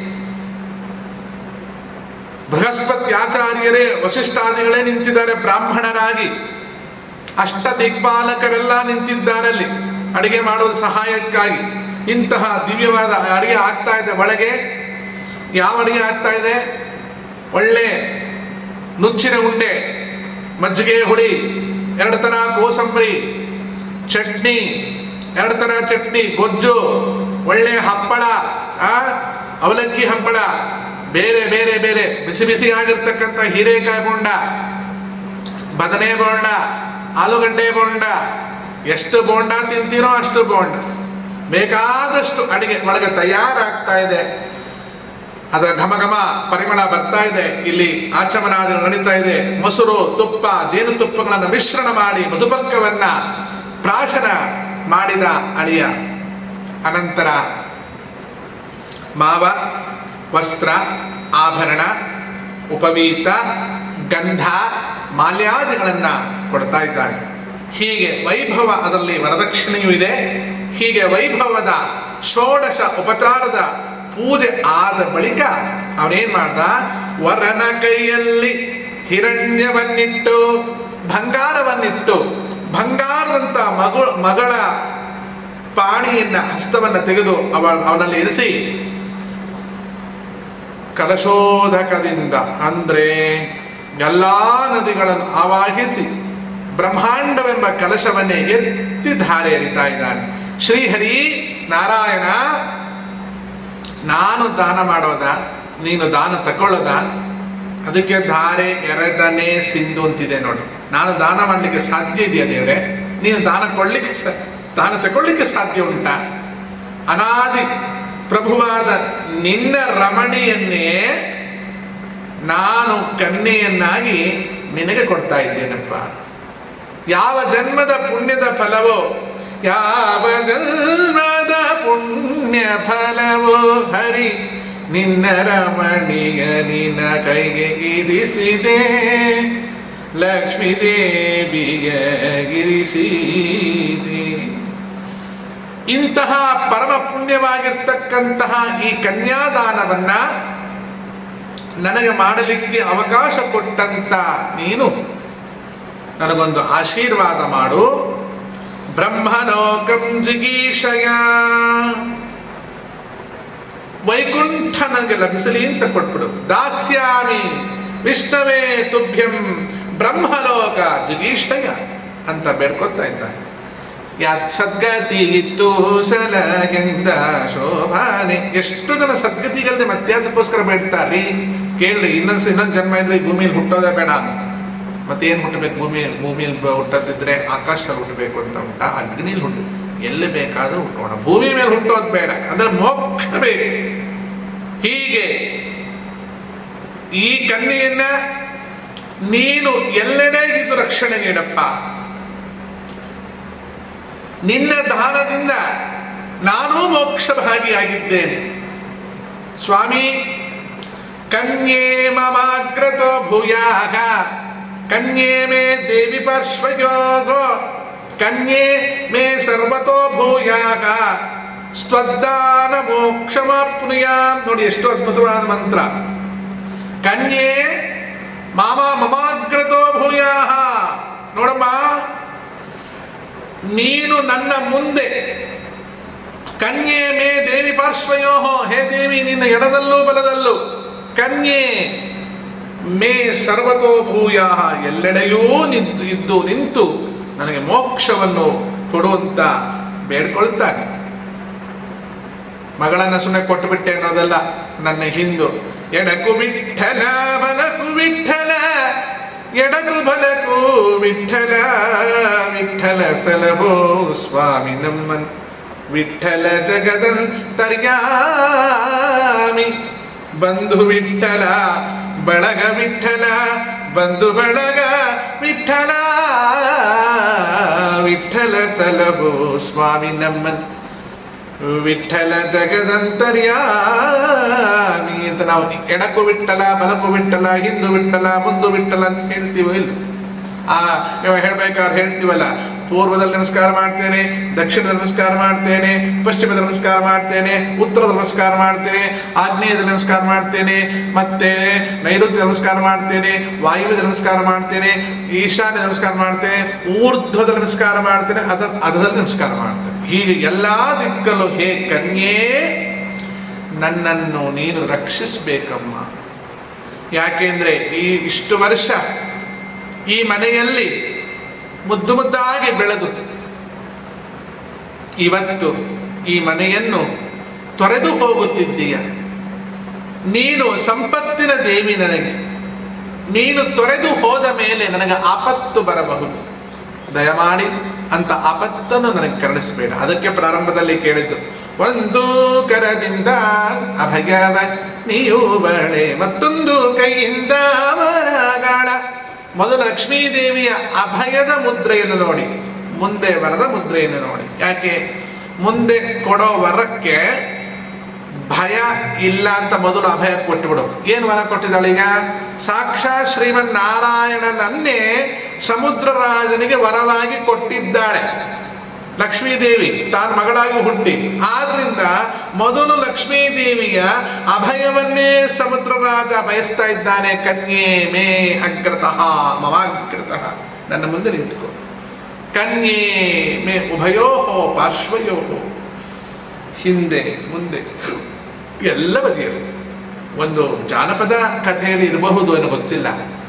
ಬೃಹಸ್ಪತಿ ಆಚಾರ್ಯರೇ ವಸಿಷ್ಠಾದಿಗಳೇ ನಿಂತಿದ್ದಾರೆ ಬ್ರಾಹ್ಮಣರಾಗಿ ಅಷ್ಟ ದಿಕ್ಪಾಲಕರೆಲ್ಲ ನಿಂತಿದ್ದಾರೆ ಅಲ್ಲಿ ಅಡಿಗೆ ಮಾಡೋದು ಸಹಾಯಕ್ಕಾಗಿ ಇಂತಹ ದಿವ್ಯವಾದ ಅಡಿಗೆ ಆಗ್ತಾ ಇದೆ ಒಳಗೆ ಯಾವ ಅಡಿಗೆ ಆಗ್ತಾ ಇದೆ ಒಳ್ಳೆ ನುಚ್ಚಿನ ಉಂಡೆ ಮಜ್ಜಿಗೆ ಹುಳಿ ಎರಡು ಥರ ಕೋಸಂಬರಿ ಚಟ್ನಿ ಎರಡು ಥರ ಚಟ್ನಿ ಗೊಜ್ಜು ಒಳ್ಳೆ ಹಪ್ಪಳ ಆ ಅವಲಕ್ಕಿ ಹಪ್ಪಳ ಬೇರೆ ಬೇರೆ ಬೇರೆ ಬಿಸಿ ಬಿಸಿ ಆಗಿರ್ತಕ್ಕಂಥ ಹೀರೆಕಾಯಿ ಬೋಂಡ ಬದನೆ ಬೋಂಡ ಆಲೂಗಡ್ಡೆ ಬೋಂಡ ಎಷ್ಟು ಬೋಂಡ ತಿಂತೀರೋ ಅಷ್ಟು ಬೋಂಡ ಬೇಕಾದಷ್ಟು ಅಡಿಗೆ ಒಳಗೆ ತಯಾರಾಗ್ತಾ ಇದೆ ಅದರ ಘಮ ಘಮ ಪರಿಮಳ ಬರ್ತಾ ಇದೆ ಇಲ್ಲಿ ಆಚಮನಾದ ನಡೀತಾ ಇದೆ ಮೊಸರು ತುಪ್ಪ ಜೇನುತುಪ್ಪಗಳನ್ನು ಮಿಶ್ರಣ ಮಾಡಿ ಮಧುಪರ್ಕವನ್ನ ಪ್ರಾಶನ ಮಾಡಿದ ಅಳಿಯ ಅನಂತರ ಮಾವ ವಸ್ತ್ರ ಆಭರಣ ಉಪವೀತ ಗಂಧ ಮಾಲ್ಯಾದಿಗಳನ್ನ ಕೊಡ್ತಾ ಇದ್ದಾನೆ ಹೀಗೆ ವೈಭವ ಅದರಲ್ಲಿ ವರದಕ್ಷಿಣೆಯೂ ಇದೆ ಹೀಗೆ ವೈಭವದ ಷೋಡಶ ಉಪಚಾರದ ಪೂಜೆ ಆದ ಬಳಿಕ ಅವನೇನ್ ಮಾಡ್ದ ವರನ ಕೈಯಲ್ಲಿ ಹಿರಣ್ಯವನ್ನಿಟ್ಟು ಬಂಗಾರವನ್ನಿಟ್ಟು ಬಂಗಾರದಂತ ಮಗು ಮಗಳ ಪಾಣಿಯನ್ನ ಹಸ್ತವನ್ನ ತೆಗೆದು ಅವ ಅವನಲ್ಲಿ ಇರಿಸಿ ಕಲಶೋಧಕದಿಂದ ಅಂದ್ರೆ ಎಲ್ಲಾ ನದಿಗಳನ್ನು ಆವಾಹಿಸಿ ಬ್ರಹ್ಮಾಂಡವೆಂಬ ಕಲಶವನ್ನೇ ಎತ್ತಿ ಧಾರೆ ಎರಿತಾ ಇದ್ದಾನೆ ಶ್ರೀಹರಿ ನಾರಾಯಣ ನಾನು ದಾನ ಮಾಡೋದ ನೀನು ದಾನ ತಕೊಳ್ಳೋದ ಅದಕ್ಕೆ ಧಾರೆ ಎರೆದನೆ ಸಿಂಧು ಅಂತಿದೆ ನೋಡಿ ನಾನು ದಾನ ಮಾಡಲಿಕ್ಕೆ ಸಾಧ್ಯ ಇದೆಯಾ ದೇವ್ರೆ ನೀನು ದಾನ ಕೊಡ್ಲಿಕ್ಕೆ ಸ- ದಾನ ತಗೊಳ್ಳಿಕ್ಕೆ ಸಾಧ್ಯ ಉಂಟಾ ಅನಾದಿ ಪ್ರಭುವಾದ ನಿನ್ನ ರಮಣಿಯನ್ನೇ ನಾನು ಕನ್ಯೆಯನ್ನಾಗಿ ನಿನಗೆ ಕೊಡ್ತಾ ಇದ್ದೇನಪ್ಪ ಯಾವ ಜನ್ಮದ ಪುಣ್ಯದ ಫಲವೋ ಯಾವ ಜನ್ಮದ ಪುಣ್ಯ ಫಲವೋ ಹರಿ ನಿನ್ನ ರಮಣಿಯ ನಿನ್ನ ಕೈಗೆ ಇರಿಸಿದೆ ಲಕ್ಷ್ಮೀ ದೇವಿಗೆ ಇರಿಸಿದೆ ಇಂತಹ ಪರಮ ಪುಣ್ಯವಾಗಿರ್ತಕ್ಕಂತಹ ಈ ಕನ್ಯಾದಾನವನ್ನ ನನಗೆ ಮಾಡಲಿಕ್ಕೆ ಅವಕಾಶ ಕೊಟ್ಟಂತ ನೀನು ನನಗೊಂದು ಆಶೀರ್ವಾದ ಮಾಡು ಬ್ರಹ್ಮಲೋಕಂ ಜಿಗೀಷಯ ವೈಕುಂಠ ನನಗೆ ಲಭಿಸಲಿ ಅಂತ ಕೊಟ್ಬಿಡು ದಾಸ್ಯಾಮಿ ವಿಷ್ಣವೇ ತುಭ್ಯಂ ಬ್ರಹ್ಮಲೋಕ ಜಿಗೀಷಯ ಅಂತ ಬೇಡ್ಕೊತಾ ಇದ್ದಾನೆ ಯಾತ್ ಸದ್ಗತಿ ಇತ್ತು ಸಲಗೆಂದ ಶೋಭಾನೆ ಎಷ್ಟು ಜನ ಸದ್ಗತಿಗಲ್ದೆ ಮತ್ಯಾದಕ್ಕೋಸ್ಕರ ಬೇಡ್ತಾರ್ರಿ ಕೇಳ್ರಿ ಇನ್ನೊಂದ್ಸ ಇನ್ನೊಂದು ಜನ್ಮ ಇದ್ರೆ ಈ ಭೂಮಿಯಲ್ಲಿ ಹುಟ್ಟೋದೇ ಬೇಡ ಮತ್ತೇನು ಹುಟ್ಟಬೇಕು ಭೂಮಿ ಭೂಮಿಯಲ್ಲಿ ಬ- ಹುಟ್ಟದಿದ್ರೆ ಆಕಾಶದಲ್ಲಿ ಹುಟ್ಟಬೇಕು ಅಂತ ಉಂಟ ಅಗ್ನಿಲಿ ಹುಟ್ಟು ಎಲ್ಲಿ ಬೇಕಾದ್ರೂ ಹುಟ್ಟೋಣ ಭೂಮಿ ಮೇಲೆ ಹುಟ್ಟೋದು ಬೇಡ ಅಂದ್ರೆ ಮೋಕ್ಷ ಬೇಕು ಹೀಗೆ ಈ ಕನ್ಯೆಯನ್ನ ನೀನು ಎಲ್ಲೆಡೆ ಇದ್ದು ರಕ್ಷಣೆ ನೀಡಪ್ಪ ನಿನ್ನ ದಾನದಿಂದ ನಾನೂ ಮೋಕ್ಷ ಭಾಗಿಯಾಗಿದ್ದೇನೆ ಸ್ವಾಮಿ ಕನ್ಯೆ ಮಮಾಗ್ರತೋ ಭೂಯಾಗ ಕನ್ಯೆ ಮೇ ದೇವಿ ಪಾರ್ಶ್ವಯೋಗೋ ಕನ್ಯೆ ಮೇ ಸರ್ವತೋ ಭೂಯಾಗ ಸ್ವದ್ದಾನ ಮೋಕ್ಷಮಾಪ್ನುಯಾಂ ನೋಡಿ ಎಷ್ಟು ಅದ್ಭುತವಾದ ಮಂತ್ರ ಕನ್ಯೆ ಮಾಮ ಮಮಾಗ್ರತೋ ಭೂಯಾಹ ನೋಡಮ್ಮ ನೀನು ನನ್ನ ಮುಂದೆ ಕನ್ಯೆ ಮೇ ದೇವಿ ಪಾರ್ಶ್ವಯೋ ಹೇ ದೇವಿ ನಿನ್ನ ಎಡದಲ್ಲೂ ಬಲದಲ್ಲೂ ಕನ್ಯೆ ಮೇ ಸರ್ವತೋ ಭೂಯ ಎಲ್ಲೆಡೆಯೂ ನಿಂತು ಇದ್ದು ನಿಂತು ನನಗೆ ಮೋಕ್ಷವನ್ನು ಕೊಡುವಂತ ಬೇಡ್ಕೊಳ್ತಾನೆ ಮಗಳನ್ನ ಸುಮ್ಮನೆ ಕೊಟ್ಟು ಬಿಟ್ಟೆ ಅನ್ನೋದಲ್ಲ ನನ್ನ ಹಿಂದು ಎಡಕು ವಿಠಲ ಬಲಕು ವಿಠಲ ಎಡಕು ಬಲಕು ವಿಠಲ ವಿಠಲ ಸಲಹೋ ಸ್ವಾಮಿ ನಮ್ಮನ್ ವಿಠಲ ಜಗದಂತರ್ಯಾಮಿ ಬಂಧು ವಿಠಲ ಬಳಗ ವಿಠಲ ಬಂಧು ಬಳಗ ವಿಠಲ ವಿಠಲ ಸಲಹೋ ಸ್ವಾಮಿ ನಮ್ಮನ್ ವಿಠಲ ಜಗದಂತರ್ಯಾಮಿ ಅಂತ ನಾವು ಎಡಕು ವಿಠಲ ಬಲಕು ವಿಠಲ ಹಿಂದು ವಿಠಲ ಮುಂದು ವಿಠಲ ಅಂತ ಹೇಳ್ತೀವೋ ಇಲ್ಲ ಆ ನೀವು ಹೇಳ್ಬೇಕಾದ್ರೆ ಹೇಳ್ತೀವಲ್ಲ ಪೂರ್ವದಲ್ಲಿ ನಮಸ್ಕಾರ ಮಾಡ್ತೇನೆ ದಕ್ಷಿಣದಲ್ಲಿ ನಮಸ್ಕಾರ ಮಾಡ್ತೇನೆ ಪಶ್ಚಿಮದ ನಮಸ್ಕಾರ ಮಾಡ್ತೇನೆ ಉತ್ತರದ ನಮಸ್ಕಾರ ಮಾಡ್ತೇನೆ ಆಗ್ನೇಯದಲ್ಲಿ ನಮಸ್ಕಾರ ಮಾಡ್ತೇನೆ ಮತ್ತೆ ನೈಋತ್ಯ ನಮಸ್ಕಾರ ಮಾಡ್ತೇನೆ ವಾಯುವ್ಯದ ನಮಸ್ಕಾರ ಮಾಡ್ತೇನೆ ಈಶಾನ್ಯ ನಮಸ್ಕಾರ ಮಾಡ್ತೇನೆ ಊರ್ಧ್ವದ ನಮಸ್ಕಾರ ಮಾಡ್ತೇನೆ ಅದ ಅದರಲ್ಲಿ ನಮಸ್ಕಾರ ಮಾಡ್ತೇನೆ ಹೀಗೆ ಎಲ್ಲಾ ದಿಕ್ಕಲ್ಲೂ ಹೇ ಕನ್ಯೇ ನನ್ನನ್ನು ನೀನು ರಕ್ಷಿಸಬೇಕಮ್ಮ ಯಾಕೆಂದ್ರೆ ಈ ಇಷ್ಟು ವರ್ಷ ಈ ಮನೆಯಲ್ಲಿ ಮುದ್ದು ಮುದ್ದಾಗಿ ಬೆಳೆದು ಇವತ್ತು ಈ ಮನೆಯನ್ನು ತೊರೆದು ಹೋಗುತ್ತಿದ್ದೀಯ ನೀನು ಸಂಪತ್ತಿನ ದೇವಿ ನನಗೆ ನೀನು ತೊರೆದು ಹೋದ ಮೇಲೆ ನನಗೆ ಆಪತ್ತು ಬರಬಹುದು ದಯಮಾಡಿ ಅಂತ ಆಪತ್ತನ್ನು ನನಗೆ ಕರುಣಿಸಬೇಡ ಅದಕ್ಕೆ ಪ್ರಾರಂಭದಲ್ಲಿ ಕೇಳಿದ್ದು ಒಂದು ಕರದಿಂದ ಅಭಯವ ನೀವು ಬಳೆ ಮತ್ತೊಂದು ಕೈಯಿಂದ ವರಗಾಳ ಮೊದಲು ಲಕ್ಷ್ಮೀ ದೇವಿಯ ಅಭಯದ ಮುದ್ರೆಯನ್ನು ನೋಡಿ ಮುಂದೆ ವರದ ಮುದ್ರೆಯನ್ನು ನೋಡಿ ಯಾಕೆ ಮುಂದೆ ಕೊಡೋ ವರಕ್ಕೆ ಭಯ ಇಲ್ಲ ಅಂತ ಮೊದಲು ಅಭಯ ಕೊಟ್ಟುಬಿಡು ಏನು ವರ ಕೊಟ್ಟಿದ್ದಾಳೆ ಈಗ ಸಾಕ್ಷಾತ್ ಶ್ರೀಮನ್ ನಾರಾಯಣನನ್ನೇ ಸಮುದ್ರರಾಜನಿಗೆ ವರವಾಗಿ ಕೊಟ್ಟಿದ್ದಾಳೆ ಲಕ್ಷ್ಮೀದೇವಿ ತಾನು ಮಗಳಾಗಿ ಹುಟ್ಟಿ ಆದ್ರಿಂದ ಮೊದಲು ಲಕ್ಷ್ಮೀದೇವಿಯ ಅಭಯವನ್ನೇ ಸಮುದ್ರರಾಜ ಬಯಸ್ತಾ ಇದ್ದಾನೆ ಕನ್ಯೆ ಮೇ ಅಗ್ರತಃ ಮಮಾಗ್ರತಃ ನನ್ನ ಮುಂದೆ ನಿಂತ್ಕೋ ಕನ್ಯೆ ಮೇ ಉಭಯೋ ಪಾರ್ಶ್ವಯೋ ಹಿಂದೆ ಮುಂದೆ ಎಲ್ಲ ಬಗೆಯರು ಒಂದು ಜಾನಪದ ಕಥೆಯಲ್ಲಿ ಇರಬಹುದು ಅನ್ನೋ ಗೊತ್ತಿಲ್ಲ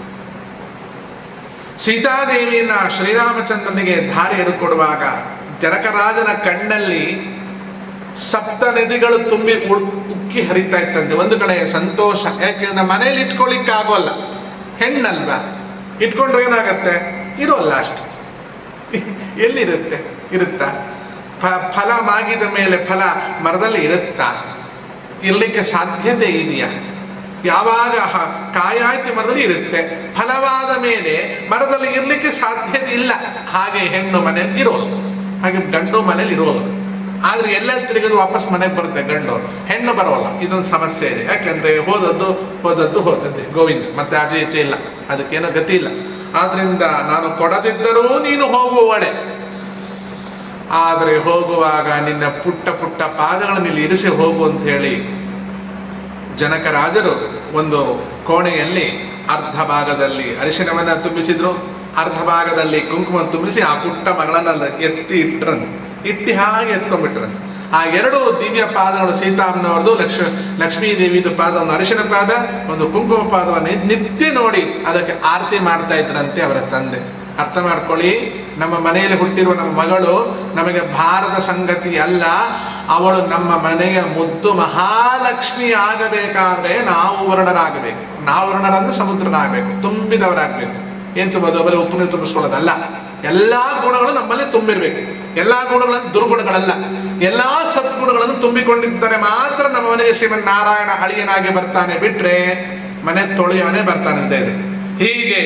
ಸೀತಾದೇವಿಯನ್ನ ಶ್ರೀರಾಮಚಂದ್ರನಿಗೆ ಧಾರೆ ಎರೆದುಕೊಡುವಾಗ ಜನಕರಾಜನ ಕಣ್ಣಲ್ಲಿ ಸಪ್ತ ನದಿಗಳು ತುಂಬಿ ಉಳ್- ಉಕ್ಕಿ ಹರಿತಾ ಇತ್ತಂತೆ ಒಂದು ಕಡೆ ಸಂತೋಷ ಯಾಕೆಂದ್ರೆ ಮನೇಲಿ ಇಟ್ಕೊಳ್ಳಿಕ್ಕೆ ಆಗೋಲ್ಲ ಹೆಣ್ಣಲ್ವಾ ಇಟ್ಕೊಂಡ್ರೆ ಏನಾಗತ್ತೆ ಇರೋಲ್ಲ ಅಷ್ಟು ಎಲ್ಲಿರುತ್ತೆ ಇರುತ್ತಾ ಫ- ಫಲ ಮಾಗಿದ ಮೇಲೆ ಫಲ ಮರದಲ್ಲಿ ಇರುತ್ತಾ ಇರ್ಲಿಕ್ಕೆ ಸಾಧ್ಯತೆ ಇದೆಯಾ ಯಾವಾಗ ಹ- ಕಾಯಾಯ್ತು ಮರದಲ್ಲಿ ಇರುತ್ತೆ ಫಲವಾದ ಮೇಲೆ ಮರದಲ್ಲಿ ಇರ್ಲಿಕ್ಕೆ ಸಾಧ್ಯತೆ ಇಲ್ಲ ಹಾಗೆ ಹೆಣ್ಣು ಮನೇಲಿ ಇರೋದು ಹಾಗೆ ಗಂಡು ಮನೇಲಿ ಇರೋದು ಆದ್ರೆ ಎಲ್ಲ ತಿರುಗಿದು ವಾಪಸ್ ಮನೆಗೆ ಬರುತ್ತೆ ಗಂಡು ಹೆಣ್ಣು ಬರೋಲ್ಲ ಇದೊಂದು ಸಮಸ್ಯೆ ಇದೆ ಯಾಕೆಂದ್ರೆ ಹೋದದ್ದು ಹೋದದ್ದು ಹೋದದ್ದೇ ಗೋವಿಂದ ಮತ್ತೆ ಆಚೆ ಈಚೆ ಇಲ್ಲ ಅದಕ್ಕೇನೋ ಗತಿ ಇಲ್ಲ ಆದ್ರಿಂದ ನಾನು ಕೊಡದಿದ್ದರೂ ನೀನು ಹೋಗುವಳೆ ಆದರೆ ಹೋಗುವಾಗ ನಿನ್ನ ಪುಟ್ಟ ಪುಟ್ಟ ಪಾದಗಳನ್ನು ಇಲ್ಲಿ ಇರಿಸಿ ಹೋಗು ಅಂತ ಹೇಳಿ ಜನಕ ರಾಜರು ಒಂದು ಕೋಣೆಯಲ್ಲಿ ಅರ್ಧ ಭಾಗದಲ್ಲಿ ಅರಿಶಿನವನ್ನ ತುಂಬಿಸಿದ್ರು ಅರ್ಧ ಭಾಗದಲ್ಲಿ ಕುಂಕುಮ ತುಂಬಿಸಿ ಆ ಪುಟ್ಟ ಮಗಳನ್ನ ಅಲ್ಲಿ ಎತ್ತಿ ಇಟ್ರಂತೆ ಇಟ್ಟಿ ಹಾಗೆ ಎತ್ಕೊಂಡ್ಬಿಟ್ರಂತೆ ಆ ಎರಡು ದಿವ್ಯ ಪಾದಗಳು ಸೀತಾಮ್ಮನವ್ರದ್ದು ಲಕ್ಷ್ಮ ಲಕ್ಷ್ಮೀ ದೇವಿದು ಪಾದ ಒಂದು ಅರಿಶಿನ ಪಾದ ಒಂದು ಕುಂಕುಮ ಪಾದವನ್ನು ನಿತ್ಯ ನೋಡಿ ಅದಕ್ಕೆ ಆರತಿ ಮಾಡ್ತಾ ಇದ್ರಂತೆ ಅವರ ತಂದೆ ಅರ್ಥ ಮಾಡ್ಕೊಳ್ಳಿ ನಮ್ಮ ಮನೆಯಲ್ಲಿ ಹುಟ್ಟಿರುವ ನಮ್ಮ ಮಗಳು ನಮಗೆ ಭಾರದ ಸಂಗತಿ ಅಲ್ಲ ಅವಳು ನಮ್ಮ ಮನೆಯ ಮುದ್ದು ಮಹಾಲಕ್ಷ್ಮಿ ಆಗಬೇಕಾದ್ರೆ ನಾವು ವರ್ಣರಾಗಬೇಕು ನಾವು ವರ್ಣರಂದ್ರೆ ಸಮುದ್ರನಾಗಬೇಕು ತುಂಬಿದವರಾಗಬೇಕು ಏನ್ ತುಂಬೋದು ಬರೀ ಉಪ್ಪು ನೀರು ತುಂಬಿಸ್ಕೊಳ್ಳೋದಲ್ಲ ಎಲ್ಲಾ ಗುಣಗಳು ನಮ್ಮಲ್ಲಿ ತುಂಬಿರ್ಬೇಕು ಎಲ್ಲಾ ಗುಣಗಳನ್ನು ದುರ್ಗುಣಗಳಲ್ಲ ಎಲ್ಲಾ ಸದ್ಗುಣಗಳನ್ನು ತುಂಬಿಕೊಂಡಿದ್ದರೆ ಮಾತ್ರ ನಮ್ಮ ಮನೆಗೆ ಶ್ರೀಮನ್ ನಾರಾಯಣ ಅಳಿಯನಾಗಿ ಬರ್ತಾನೆ ಬಿಟ್ರೆ ಮನೆ ತೊಳೆಯವನೇ ಬರ್ತಾನೆ ಅಂತ ಇದೆ ಹೀಗೆ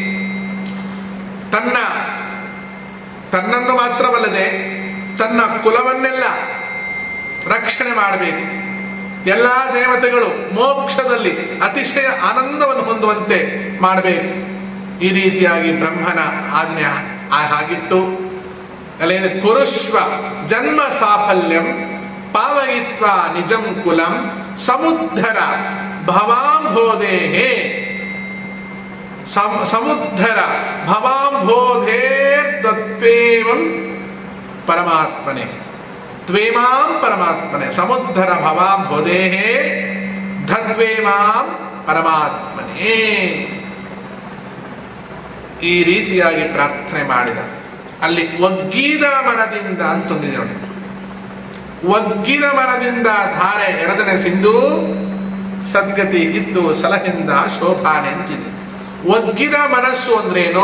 ತನ್ನ ತನ್ನನ್ನು ಮಾತ್ರವಲ್ಲದೆ ತನ್ನ ಕುಲವನ್ನೆಲ್ಲ ರಕ್ಷಣೆ ಮಾಡಬೇಕು ಎಲ್ಲ ದೇವತೆಗಳು ಮೋಕ್ಷದಲ್ಲಿ ಅತಿಶಯ ಆನಂದವನ್ನು ಹೊಂದುವಂತೆ ಮಾಡಬೇಕು ಈ ರೀತಿಯಾಗಿ ಬ್ರಹ್ಮನ ಆಜ್ಞೆ ಆ- ಹಾಗಿತ್ತು ಅಲ್ಲೇನು ಕುರುಶ್ವ ಜನ್ಮ ಸಾಫಲ್ಯಂ ಪಾವಯಿತ್ವ ನಿಜಂ ಕುಲಂ ಸಮುದ್ಧರ ಭವಾಂಬೋಧೇಹೇ ಸಮ್- ಸಮುದ್ಧರ ಭವಾಂಬೋಧೇ ತತ್ವೇವಂ ಪರಮಾತ್ಮನೆ ತ್ವೇಮಾಂ ಪರಮಾತ್ಮನೆ ಸಮುದ್ಧರ ಭವಾಂಬೋಧೇ ಧತ್ವೇಮಾಂ ಪರಮಾತ್ಮನೇ ಈ ರೀತಿಯಾಗಿ ಪ್ರಾರ್ಥನೆ ಮಾಡಿದ ಅಲ್ಲಿ ಒಗ್ಗಿದ ಮರದಿಂದ ಅಂತಂದಿದೆ ನೋಡಿ ಒಗ್ಗಿದ ಮರದಿಂದ ಧಾರೆ ಎರಡನೇ ಸಿಂಧು ಸದ್ಗತಿ ಇತ್ತು ಸಲಹಿಂದ ಶೋಭಾನೆ ಅಂತಿದೆ ಒಗ್ಗಿದ ಮನಸ್ಸು ಅಂದ್ರೇನು